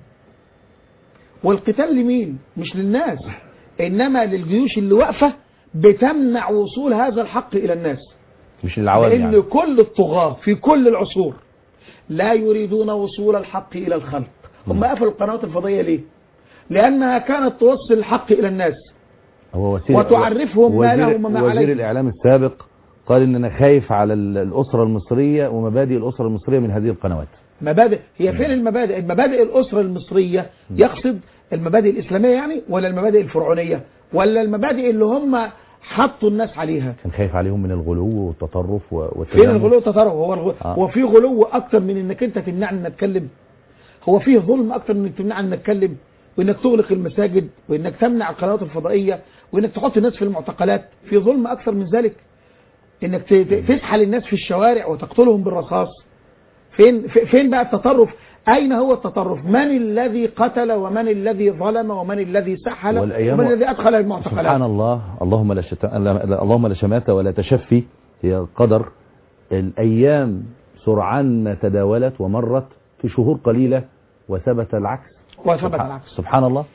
والقتال لمين مش للناس إنما للجيوش اللي واقفة بتمنع وصول هذا الحق إلى الناس مش العوام لأن يعني كل الطغاة في كل العصور لا يريدون وصول الحق إلى الخلق هم قفلوا القنوات الفضائية ليه لأنها كانت توصل الحق إلى الناس هو وسيل وتعرفهم ما وزير- لهم وما وزير عليهم. الإعلام السابق قال إن أنا خايف على ال- الأسرة المصرية ومبادئ الأسرة المصرية من هذه القنوات مبادئ هي فين المبادئ المبادئ الأسرة المصرية يقصد المبادئ الإسلامية يعني ولا المبادئ الفرعونية ولا المبادئ اللي هم حطوا الناس عليها كان خايف عليهم من الغلو والتطرف و- فين والتجمل الغلو والتطرف هو الغلو آه. هو في غلو اكتر من انك انت تمنعني ان اتكلم هو فيه ظلم اكتر من انك تمنعني ان اتكلم وانك تغلق المساجد وانك تمنع القنوات الفضائيه وانك تحط الناس في المعتقلات في ظلم اكثر من ذلك انك ت- ت- تسحل الناس في الشوارع وتقتلهم بالرصاص فين في- فين بقى التطرف اين هو التطرف من الذي قتل ومن الذي ظلم ومن الذي سحل والأيام- ومن الذي ادخل المعتقلات سبحان الله اللهم لا شت... لا- اللهم لا شماتة ولا تشفي هي قدر الأيام سرعان ما تداولت ومرت في شهور قليلة وثبت العكس وثبت سبحان- العكس سبحان الله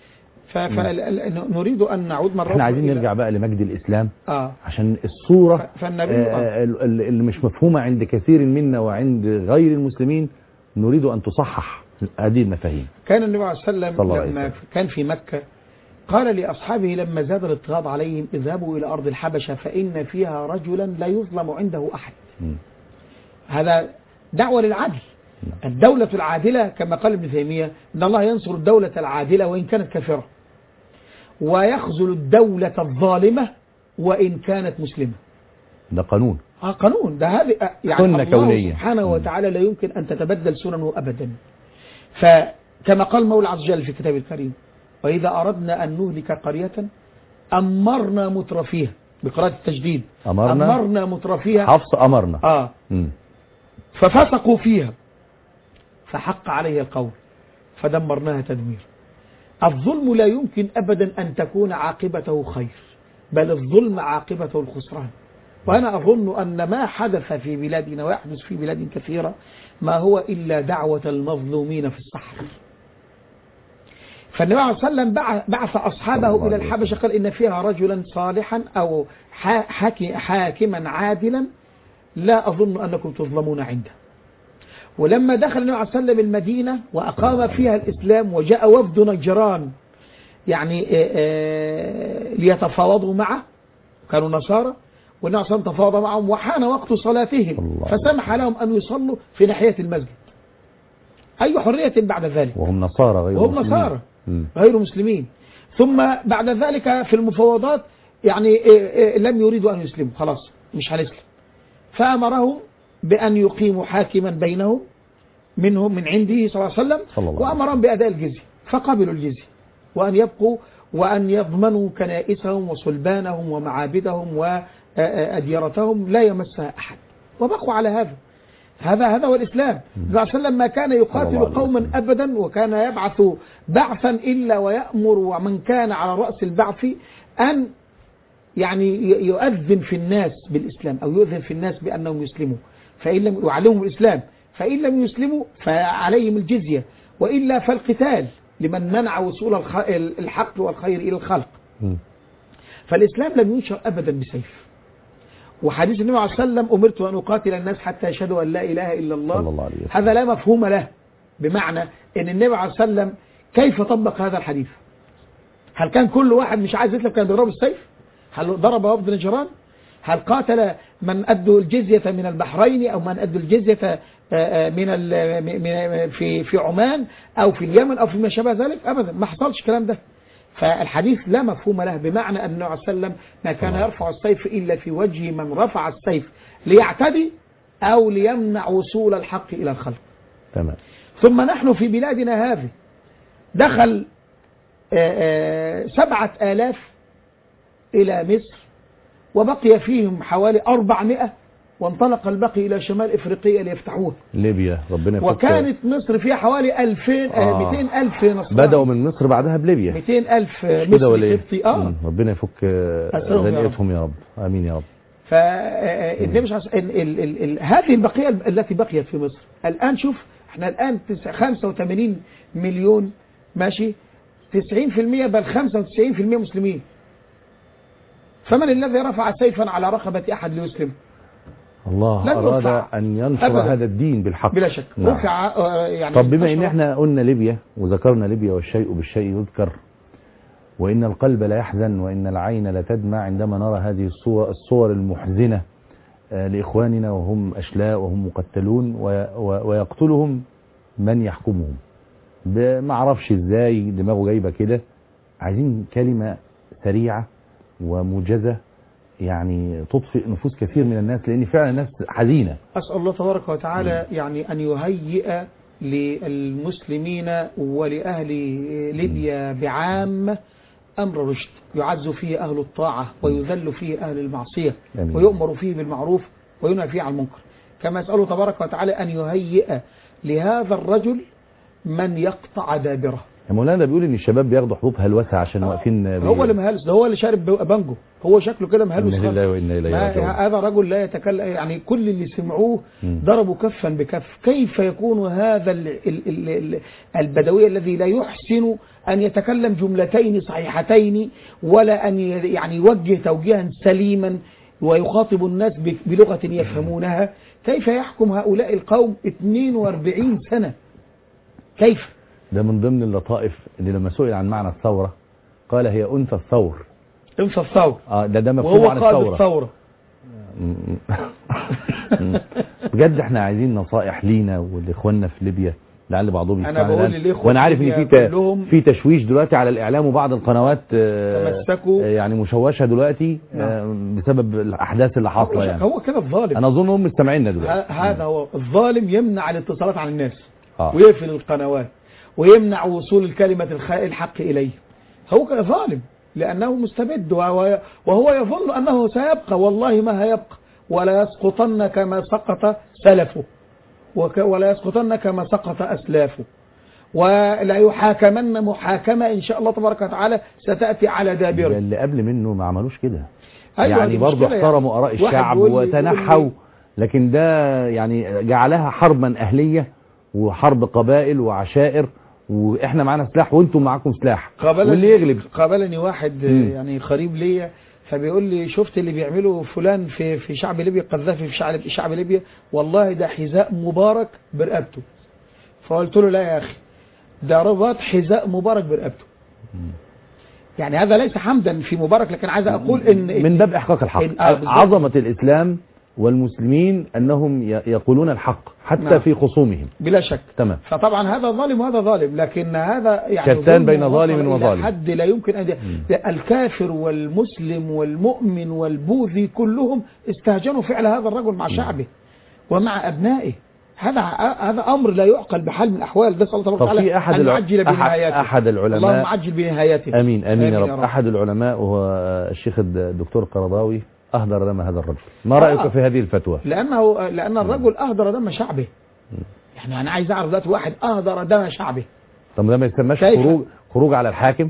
فنريد ان نعود مره احنا أخرى عايزين إلى- نرجع بقى لمجد الإسلام اه عشان الصورة ف- فالنبي آه، آه، ال- ال- اللي مش مفهومة عند كثير منا وعند غير المسلمين نريد أن تصحح هذه المفاهيم كان النبي عليه الصلاة والسلام صلى الله عليه لما وسلم. كان في مكة قال لأصحابه لما زاد الاضطهاد عليهم اذهبوا إلى أرض الحبشة فإن فيها رجلا لا يظلم عنده أحد مم. هذا دعوة للعدل الدولة العادلة كما قال ابن تيمية إن الله ينصر الدولة العادلة وإن كانت كافرة ويخذل الدولة الظالمة وإن كانت مسلمة ده قانون آه قانون ده هذه آه، يعني سنة الله كونية. سبحانه مم. وتعالى لا يمكن أن تتبدل سننه أبدا فكما قال مولى عز وجل في كتابه الكريم وإذا أردنا أن نهلك قرية أمرنا مترفيها بقراءة التجديد أمرنا أمرنا مترفيها حفص أمرنا آه مم. ففسقوا فيها فحق عليه القول فدمرناها تدمير الظلم لا يمكن أبدا أن تكون عاقبته خير بل الظلم عاقبته الخسران وأنا أظن أن ما حدث في بلادنا ويحدث في بلاد كثيرة ما هو إلا دعوة المظلومين في الصحر فالنبي عليه الصلاة والسلام بعث- بعث صلى أصحابه الله إلى عليه الحبشة قال إن فيها رجلا صالحا أو حا- حاكي- حاكما عادلا لا أظن أنكم تظلمون عنده ولما دخل النبي عليه الصلاة والسلام المدينة وأقام فيها الإسلام وجاء وفد نجران يعني آه، آه، ليتفاوضوا معه كانوا نصارى والنبي عليه الصلاة والسلام تفاوض معهم وحان وقت صلاتهم الله. فسمح لهم أن يصلوا في ناحية المسجد أي حرية بعد ذلك وهم نصارى غير وهم مسلمين. نصارى مم. غير مسلمين ثم بعد ذلك في المفاوضات يعني إيه إيه لم يريدوا أن يسلموا خلاص مش هنسلم فأمرهم بأن يقيموا حاكما بينهم منهم من عنده صلى الله عليه وسلم صلى الله عليه وأمرهم بأداء الجزية فقبلوا الجزية وأن يبقوا وأن يضمنوا كنائسهم وصلبانهم ومعابدهم وأديرتهم لا يمسها أحد وبقوا على هذا هذا هذا هو الإسلام النبي صلى الله عليه وسلم ما كان صلى يقاتل الله عليه قوما وسلم. أبدا وكان يبعث بعثا إلا ويأمر ومن كان على رأس البعث أن يعني ي- يؤذن في الناس بالإسلام أو يؤذن في الناس بأنهم يسلموا فإن لم يعلمهم الإسلام فإن لم يسلموا فعليهم الجزية وإلا فالقتال لمن منع وصول الخ- الحق والخير إلى الخلق مم. فالإسلام لم ينشر أبدا بسيف وحديث النبي عليه الصلاة والسلام أمرت أن أقاتل الناس حتى يشهدوا أن لا إله إلا الله صلى الله عليه وسلم. هذا لا مفهوم له بمعنى أن النبي عليه الصلاة والسلام كيف طبق هذا الحديث هل كان كل واحد مش عايز يسلم كان بيضرب السيف هل ضرب وفد نجران هل قاتل من أدوا الجزية من البحرين أو من أدوا الجزية آه، آه، من ال- من- في في عمان أو في اليمن أو فيما شابه ذلك أبدا ما حصلش الكلام ده فالحديث لا مفهوم له بمعنى أن النبي عليه الصلاة والسلام ما كان يرفع السيف إلا في وجه من رفع السيف ليعتدي أو ليمنع وصول الحق إلى الخلق تمام ثم نحن في بلادنا هذه دخل آه، آه، سبعة آلاف إلى مصر وبقي فيهم حوالي أربعمائة وانطلق الباقي إلى شمال إفريقيا ليفتحوها ليبيا ربنا يفك وكانت مصر فيها حوالي 2000 آه. آه 200 ألف نصراني بدأوا من مصر بعدها بليبيا 200 ألف كده مصري ولا ايه؟ قبطي آه مم. ربنا يفك آه، أسرهم يا رب. زنقتهم يا رب امين يا رب فالنبي صلى الله عليه وسلم ال- ال- ال- هذه البقية التي بقيت في مصر الآن شوف احنا الآن تسع- 85 مليون ماشي 90% بل 95% مسلمين فمن الذي رفع سيفا على رقبة أحد ليسلم الله لن أراد يرفع. أن ينشر أبداً. هذا الدين بالحق بلا شك نعم. رفع آه، يعني طب بما ان انتشر- احنا قلنا ليبيا وذكرنا ليبيا والشيء بالشيء يذكر وان القلب لا يحزن وان العين لا تدمع عندما نرى هذه الصور, الصور المحزنة آه، لاخواننا وهم اشلاء وهم مقتلون و- و- ويقتلهم من يحكمهم ب- ما اعرفش ازاي دماغه جايبه كده عايزين كلمة سريعة وموجزة يعني تطفئ نفوس كثير من الناس لان فعلا الناس حزينة أسأل الله تبارك وتعالى يعني أن يهيئ للمسلمين ولأهل ليبيا بعام أمر رشد يعز فيه أهل الطاعة ويذل فيه أهل المعصية آمين. ويؤمر فيه بالمعروف وينهى فيه عن المنكر كما أسأله تبارك وتعالى أن يهيئ لهذا الرجل من يقطع دابره يا مولانا ده بيقول ان الشباب بياخدوا حبوب هلوسه عشان واقفين هو اللي مهلس ده هو اللي شارب بانجو هو شكله كده مهلس إنا خالص. لله وإنا إليه ما- راجعون. هذا رجل لا يتكلم يعني كل اللي سمعوه مم. ضربوا كفا بكف كيف يكون هذا ال ال ال ال البدوي الذي لا يحسن أن يتكلم جملتين صحيحتين ولا أن ي- يعني يوجه توجيها سليما ويخاطب الناس ب- بلغة يفهمونها كيف يحكم هؤلاء القوم 42 سنة كيف ده من ضمن اللطائف اللي لما سئل عن معنى الثوره قال هي انثى الثور انسى الثور اه ده ده مفهوم وهو عن قائد الثوره الثورة بجد احنا عايزين نصائح لينا ولاخواننا في ليبيا لعل بعضهم أنا يسمعنا بقول الآن. للإخوة وانا عارف في ان في ليبيا ت- كلهم- في تشويش دلوقتي على الاعلام وبعض القنوات آه، تمسكوا. آه، يعني مشوشه دلوقتي آه، بسبب الاحداث اللي حاصله يعني هو كده الظالم انا اظن هم مستمعيننا دلوقتي ه- هذا هو الظالم يمنع الاتصالات عن الناس آه. ويقفل القنوات ويمنع وصول الكلمة الخ- الحق إليه هو كده ظالم لأنه مستبد وهو وهو يظن أنه سيبقى والله ما هيبقى ولا يسقطن كما سقط سلفه وك- ولا يسقطن كما سقط أسلافه ولا يحاكمن محاكمة إن شاء الله تبارك وتعالى ستأتي على ده دابره اللي قبل منه ما عملوش كده أيوة، يعني دي برضه مشكلة احترموا اراء واحد الشعب بيقول لي- بيقول وتنحوا لي- لكن ده يعني جعلها حربا اهليه وحرب قبائل وعشائر واحنا معانا سلاح وانتم معاكم سلاح قابلني واللي يغلب قابلني واحد مم. يعني قريب ليا فبيقول لي شفت اللي بيعمله فلان في في شعب ليبيا القذافي في شعب شعب ليبيا والله ده حذاء مبارك برقبته فقلت له لا يا اخي ده رباط حذاء مبارك برقبته يعني هذا ليس حمدا في مبارك لكن عايز اقول ان من باب احقاق الحق إن- آه، بالظبط. عظمه الاسلام والمسلمين انهم ي- يقولون الحق حتى نعم. في خصومهم بلا شك تمام فطبعا هذا ظالم وهذا ظالم لكن هذا يعني شتان ظلم بين وصل ظالم إلى وظالم. حد لا يمكن ان الكافر والمسلم والمؤمن والبوذي كلهم استهجنوا فعل هذا الرجل مع شعبه ومع ابنائه هذا هذا امر لا يعقل بحال من الاحوال ده الله تبارك طب وتعالى في احد ان الع- يعجل أحد, بنهايته احد العلماء اللهم عجل بنهايته امين امين يا رب رب. احد العلماء وهو الشيخ الدكتور قرضاوي اهدر دم هذا الرجل ما آه. رايك في هذه الفتوى لانه لان الرجل اهدر دم شعبه يعني انا عايز اعرف دلوقتي واحد اهدر دم شعبه طب ده ما يسماش كيف؟ خروج خروج على الحاكم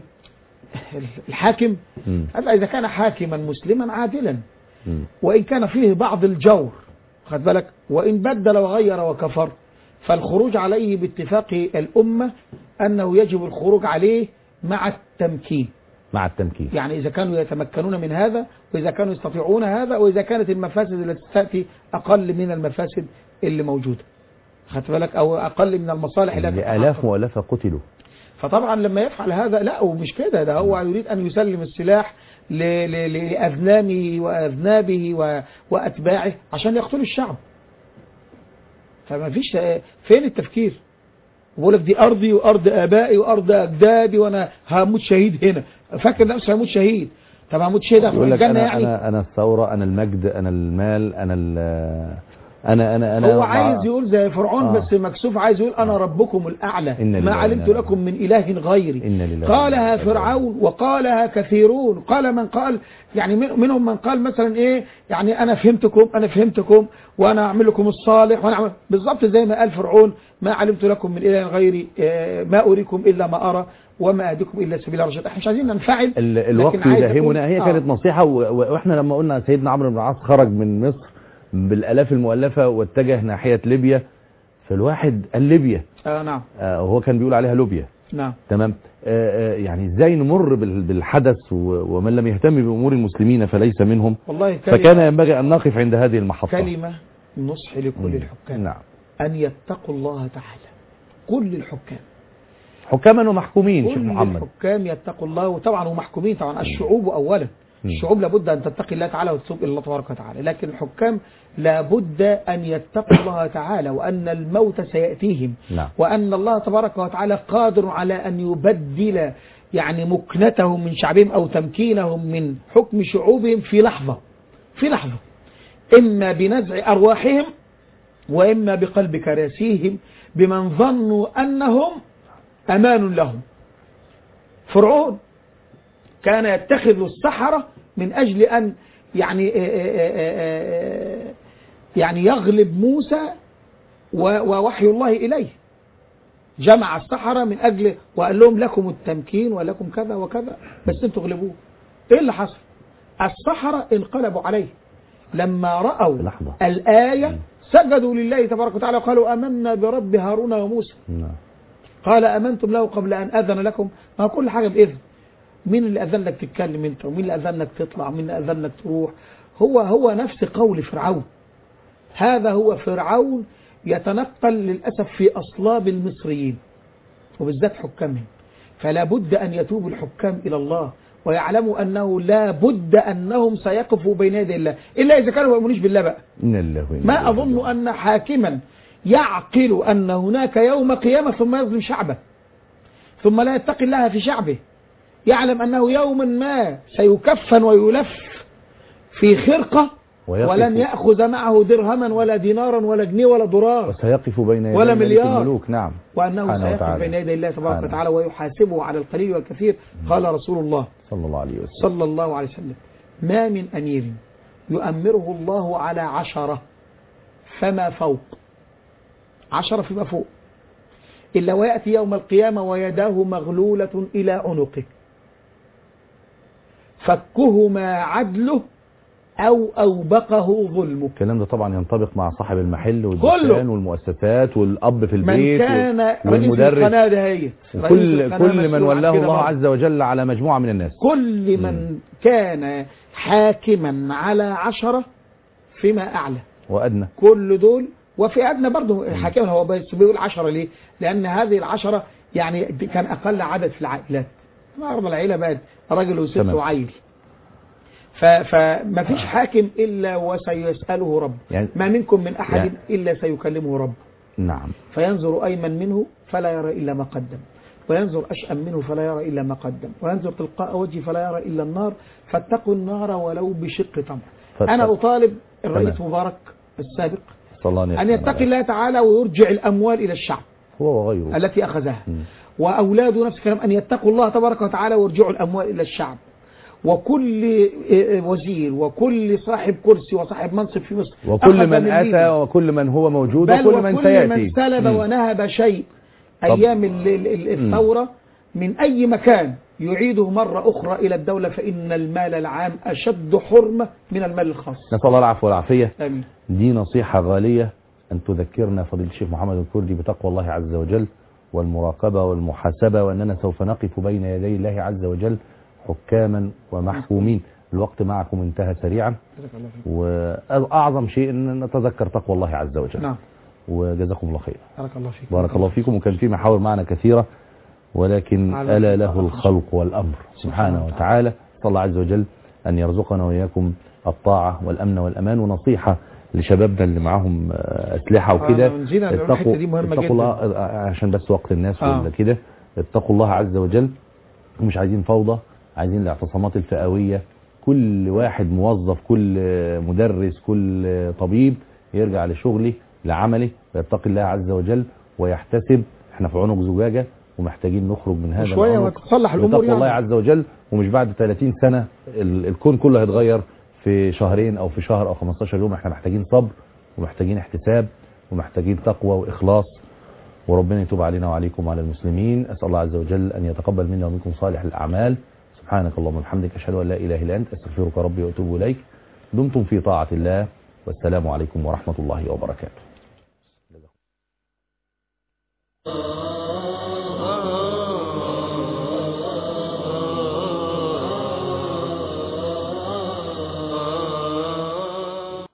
الحاكم مم. هذا اذا كان حاكما مسلما عادلا مم. وإن كان فيه بعض الجور خد بالك وإن بدل وغير وكفر فالخروج عليه باتفاق الأمة أنه يجب الخروج عليه مع التمكين مع التمكين يعني إذا كانوا يتمكنون من هذا وإذا كانوا يستطيعون هذا وإذا كانت المفاسد التي تأتي أقل من المفاسد اللي موجودة خدت بالك أو أقل من المصالح التي لآلاف تتحقق. مؤلفة قتلوا فطبعا لما يفعل هذا لا ومش كده ده هو يريد أن يسلم السلاح ل- ل- لأذنامه وأذنابه و- وأتباعه عشان يقتلوا الشعب فما فيش فين التفكير بقول لك دي أرضي وأرض آبائي وأرض أجدادي وأنا هموت شهيد هنا فاكر نفسه هموت شهيد طب هموت شهيد في يقول لك الجنة أنا, يعني أنا, أنا الثورة أنا المجد أنا المال أنا ال- أنا أنا أنا هو عايز يقول زي فرعون آه. بس مكسوف عايز يقول أنا ربكم الأعلى إن لله ما علمت وإنا لكم من إله غيري إن لله قالها وإنا إليه فرعون وقالها كثيرون قال من قال يعني من- منهم من قال مثلا إيه يعني أنا فهمتكم أنا فهمتكم وأنا أعمل لكم الصالح وأنا أعمل بالضبط زي ما قال فرعون ما علمت لكم من إله غيري آه، ما أريكم إلا ما أرى وما أهديكم إلا سبيل الرشاد احنا مش عايزين ننفعل ال- لكن الوقت عايز يداهمنا أقول- هي آه. كانت نصيحة و- و- واحنا لما قلنا سيدنا عمرو بن العاص خرج من مصر بالالاف المؤلفة واتجه ناحية ليبيا فالواحد قال ليبيا آه نعم آه، وهو كان بيقول عليها لوبيا نعم تمام آه، آه، يعني ازاي نمر بال- بالحدث و- ومن لم يهتم بامور المسلمين فليس منهم والله كلمة فكان ينبغي ان نقف عند هذه المحطة كلمة النصح لكل مم. الحكام نعم أن يتقوا الله تعالى كل الحكام حكاما ومحكومين شيخ كل محمد الحكام يتقوا الله وطبعا ومحكومين طبعا الشعوب أولا مم. الشعوب لابد أن تتقي الله تعالى وتتوب إلى الله تبارك وتعالى لكن الحكام لابد أن يتقوا الله تعالى وأن الموت سيأتيهم نعم وأن الله تبارك وتعالى قادر على أن يبدل يعني مكنتهم من شعبهم أو تمكينهم من حكم شعوبهم في لحظة في لحظة إما بنزع أرواحهم وإما بقلب كراسيهم بمن ظنوا أنهم أمان لهم فرعون كان يتخذ السحرة من أجل أن يعني يعني يغلب موسى و- ووحي الله إليه جمع السحرة من أجل وقال لهم لكم التمكين ولكم كذا وكذا بس انتوا غلبوه ايه اللي حصل السحرة انقلبوا عليه لما رأوا في لحظة. الآية سجدوا لله تبارك وتعالى وقالوا آمنا برب هارون وموسى نعم قال آمنتم له قبل أن أذن لكم ما كل حاجة بإذن مين اللي أذن لك تتكلم أنت ومين اللي أذن لك تطلع ومين اللي أذن لك تروح هو هو نفس قول فرعون هذا هو فرعون يتنقل للأسف في أصلاب المصريين وبالذات حكامهم فلا بد أن يتوب الحكام إلى الله ويعلموا أنه لا بد أنهم سيقفوا بين يدي الله إلا إذا كانوا ما يؤمنوش بالله بقى إن الله وإنا ما إليه أظن راجعون. أن حاكما يعقل أن هناك يوم قيامة ثم يظلم شعبه ثم لا يتقي الله في شعبه يعلم أنه يوما ما سيكفن ويلف في خرقة ويقف- ولن يأخذ معه درهما ولا دينارا ولا جنيه ولا دولار وسيقف بين يدي ولا ملك مليار. الملوك نعم وأنه سبحانه سيقف وتعالى. بين يدي الله تبارك سبحانه. وتعالى ويحاسبه على القليل والكثير قال رسول الله صلى الله عليه وسلم صلى الله عليه وسلم ما من أمير يؤمره الله على عشرة فما فوق عشرة فيما فوق إلا ويأتي يوم القيامة ويداه مغلولة إلى عنقه فكهما عدله أو أوبقه ظلمه الكلام ده طبعا ينطبق مع صاحب المحل كله. والدكان والمؤسسات والاب في من البيت كان رئيس والمدرس القناة دهيت رئيس وكل القناة كل من مسؤول عن ولاه كده الله برضه. عز وجل على مجموعه من الناس كل من كان حاكما على عشرة فيما أعلى وادنى كل دول وفي أدنى برضه حكيم هو بس بيقول عشرة ليه لأن هذه العشرة يعني دي كان أقل عدد في العائلات النهارده العيلة بقت راجل وست تمام. وعيل ف- فما فيش حاكم إلا وسيسأله رب يعني- ما منكم من أحد يعني- إلا سيكلمه رب نعم فينظر أيمن منه فلا يرى إلا ما قدم وينظر أشأم منه فلا يرى إلا ما قدم وينظر تلقاء وجهه فلا يرى إلا النار فاتقوا النار ولو بشق تمر فاتق- أنا أطالب الرئيس تمام. مبارك السابق صلى الله عليه أن وسلم يتقي الله تعالى ويرجع الأموال إلى الشعب هو وغيره التي أخذها مم. وأولاده نفس الكلام أن يتقوا الله تبارك وتعالى ويرجعوا الأموال إلى الشعب وكل وزير وكل صاحب كرسي وصاحب منصب في مصر وكل أخذ من من أتى مين؟ وكل من هو موجود بل وكل من وكل سيأتي من سلب مم. ونهب شيء أيام ال- ال- ال- الثورة من أي مكان يعيده مرة أخرى إلى الدولة فإن المال العام أشد حرمة من المال الخاص نسأل الله العفو والعافية آمين دي نصيحة غالية أن تذكرنا فضيلة الشيخ محمد الكردي بتقوى الله عز وجل والمراقبة والمحاسبة وأننا سوف نقف بين يدي الله عز وجل حكاما ومحكومين الوقت معكم انتهى سريعا جزاك الله خير. وأعظم شيء أن نتذكر تقوى الله عز وجل نعم وجزاكم الله خير بارك الله فيك بارك الله فيكم وكان في محاور معنا كثيرة ولكن على ألا الخلق له الخلق والأمر سبحانه وتعالى صلى الله عز وجل أن يرزقنا وإياكم الطاعة والأمن والأمان ونصيحة لشبابنا اللي معاهم آه، أسلحة وكده آه، نسينا نقول الحتة دي مهمة اتقوا جدا. الله آه، عشان بس وقت الناس آه. ولا كده اتقوا الله عز وجل ومش عايزين فوضى عايزين الاعتصامات الفئوية كل واحد موظف كل مدرس كل طبيب يرجع لشغله لعمله ويتقي الله عز وجل ويحتسب احنا في عنق زجاجة ومحتاجين نخرج من هذا وشوية العنق وتتصلح الأمور بتقوى الله يعني عز وجل ومش بعد 30 سنة ال- الكون كله هيتغير في شهرين او في شهر او 15 يوم احنا محتاجين صبر ومحتاجين احتساب ومحتاجين تقوى واخلاص وربنا يتوب علينا وعليكم وعلى المسلمين اسال الله عز وجل ان يتقبل منا ومنكم صالح الاعمال سبحانك اللهم وبحمدك اشهد ان لا اله الا انت استغفرك ربي واتوب اليك دمتم في طاعه الله والسلام عليكم ورحمه الله وبركاته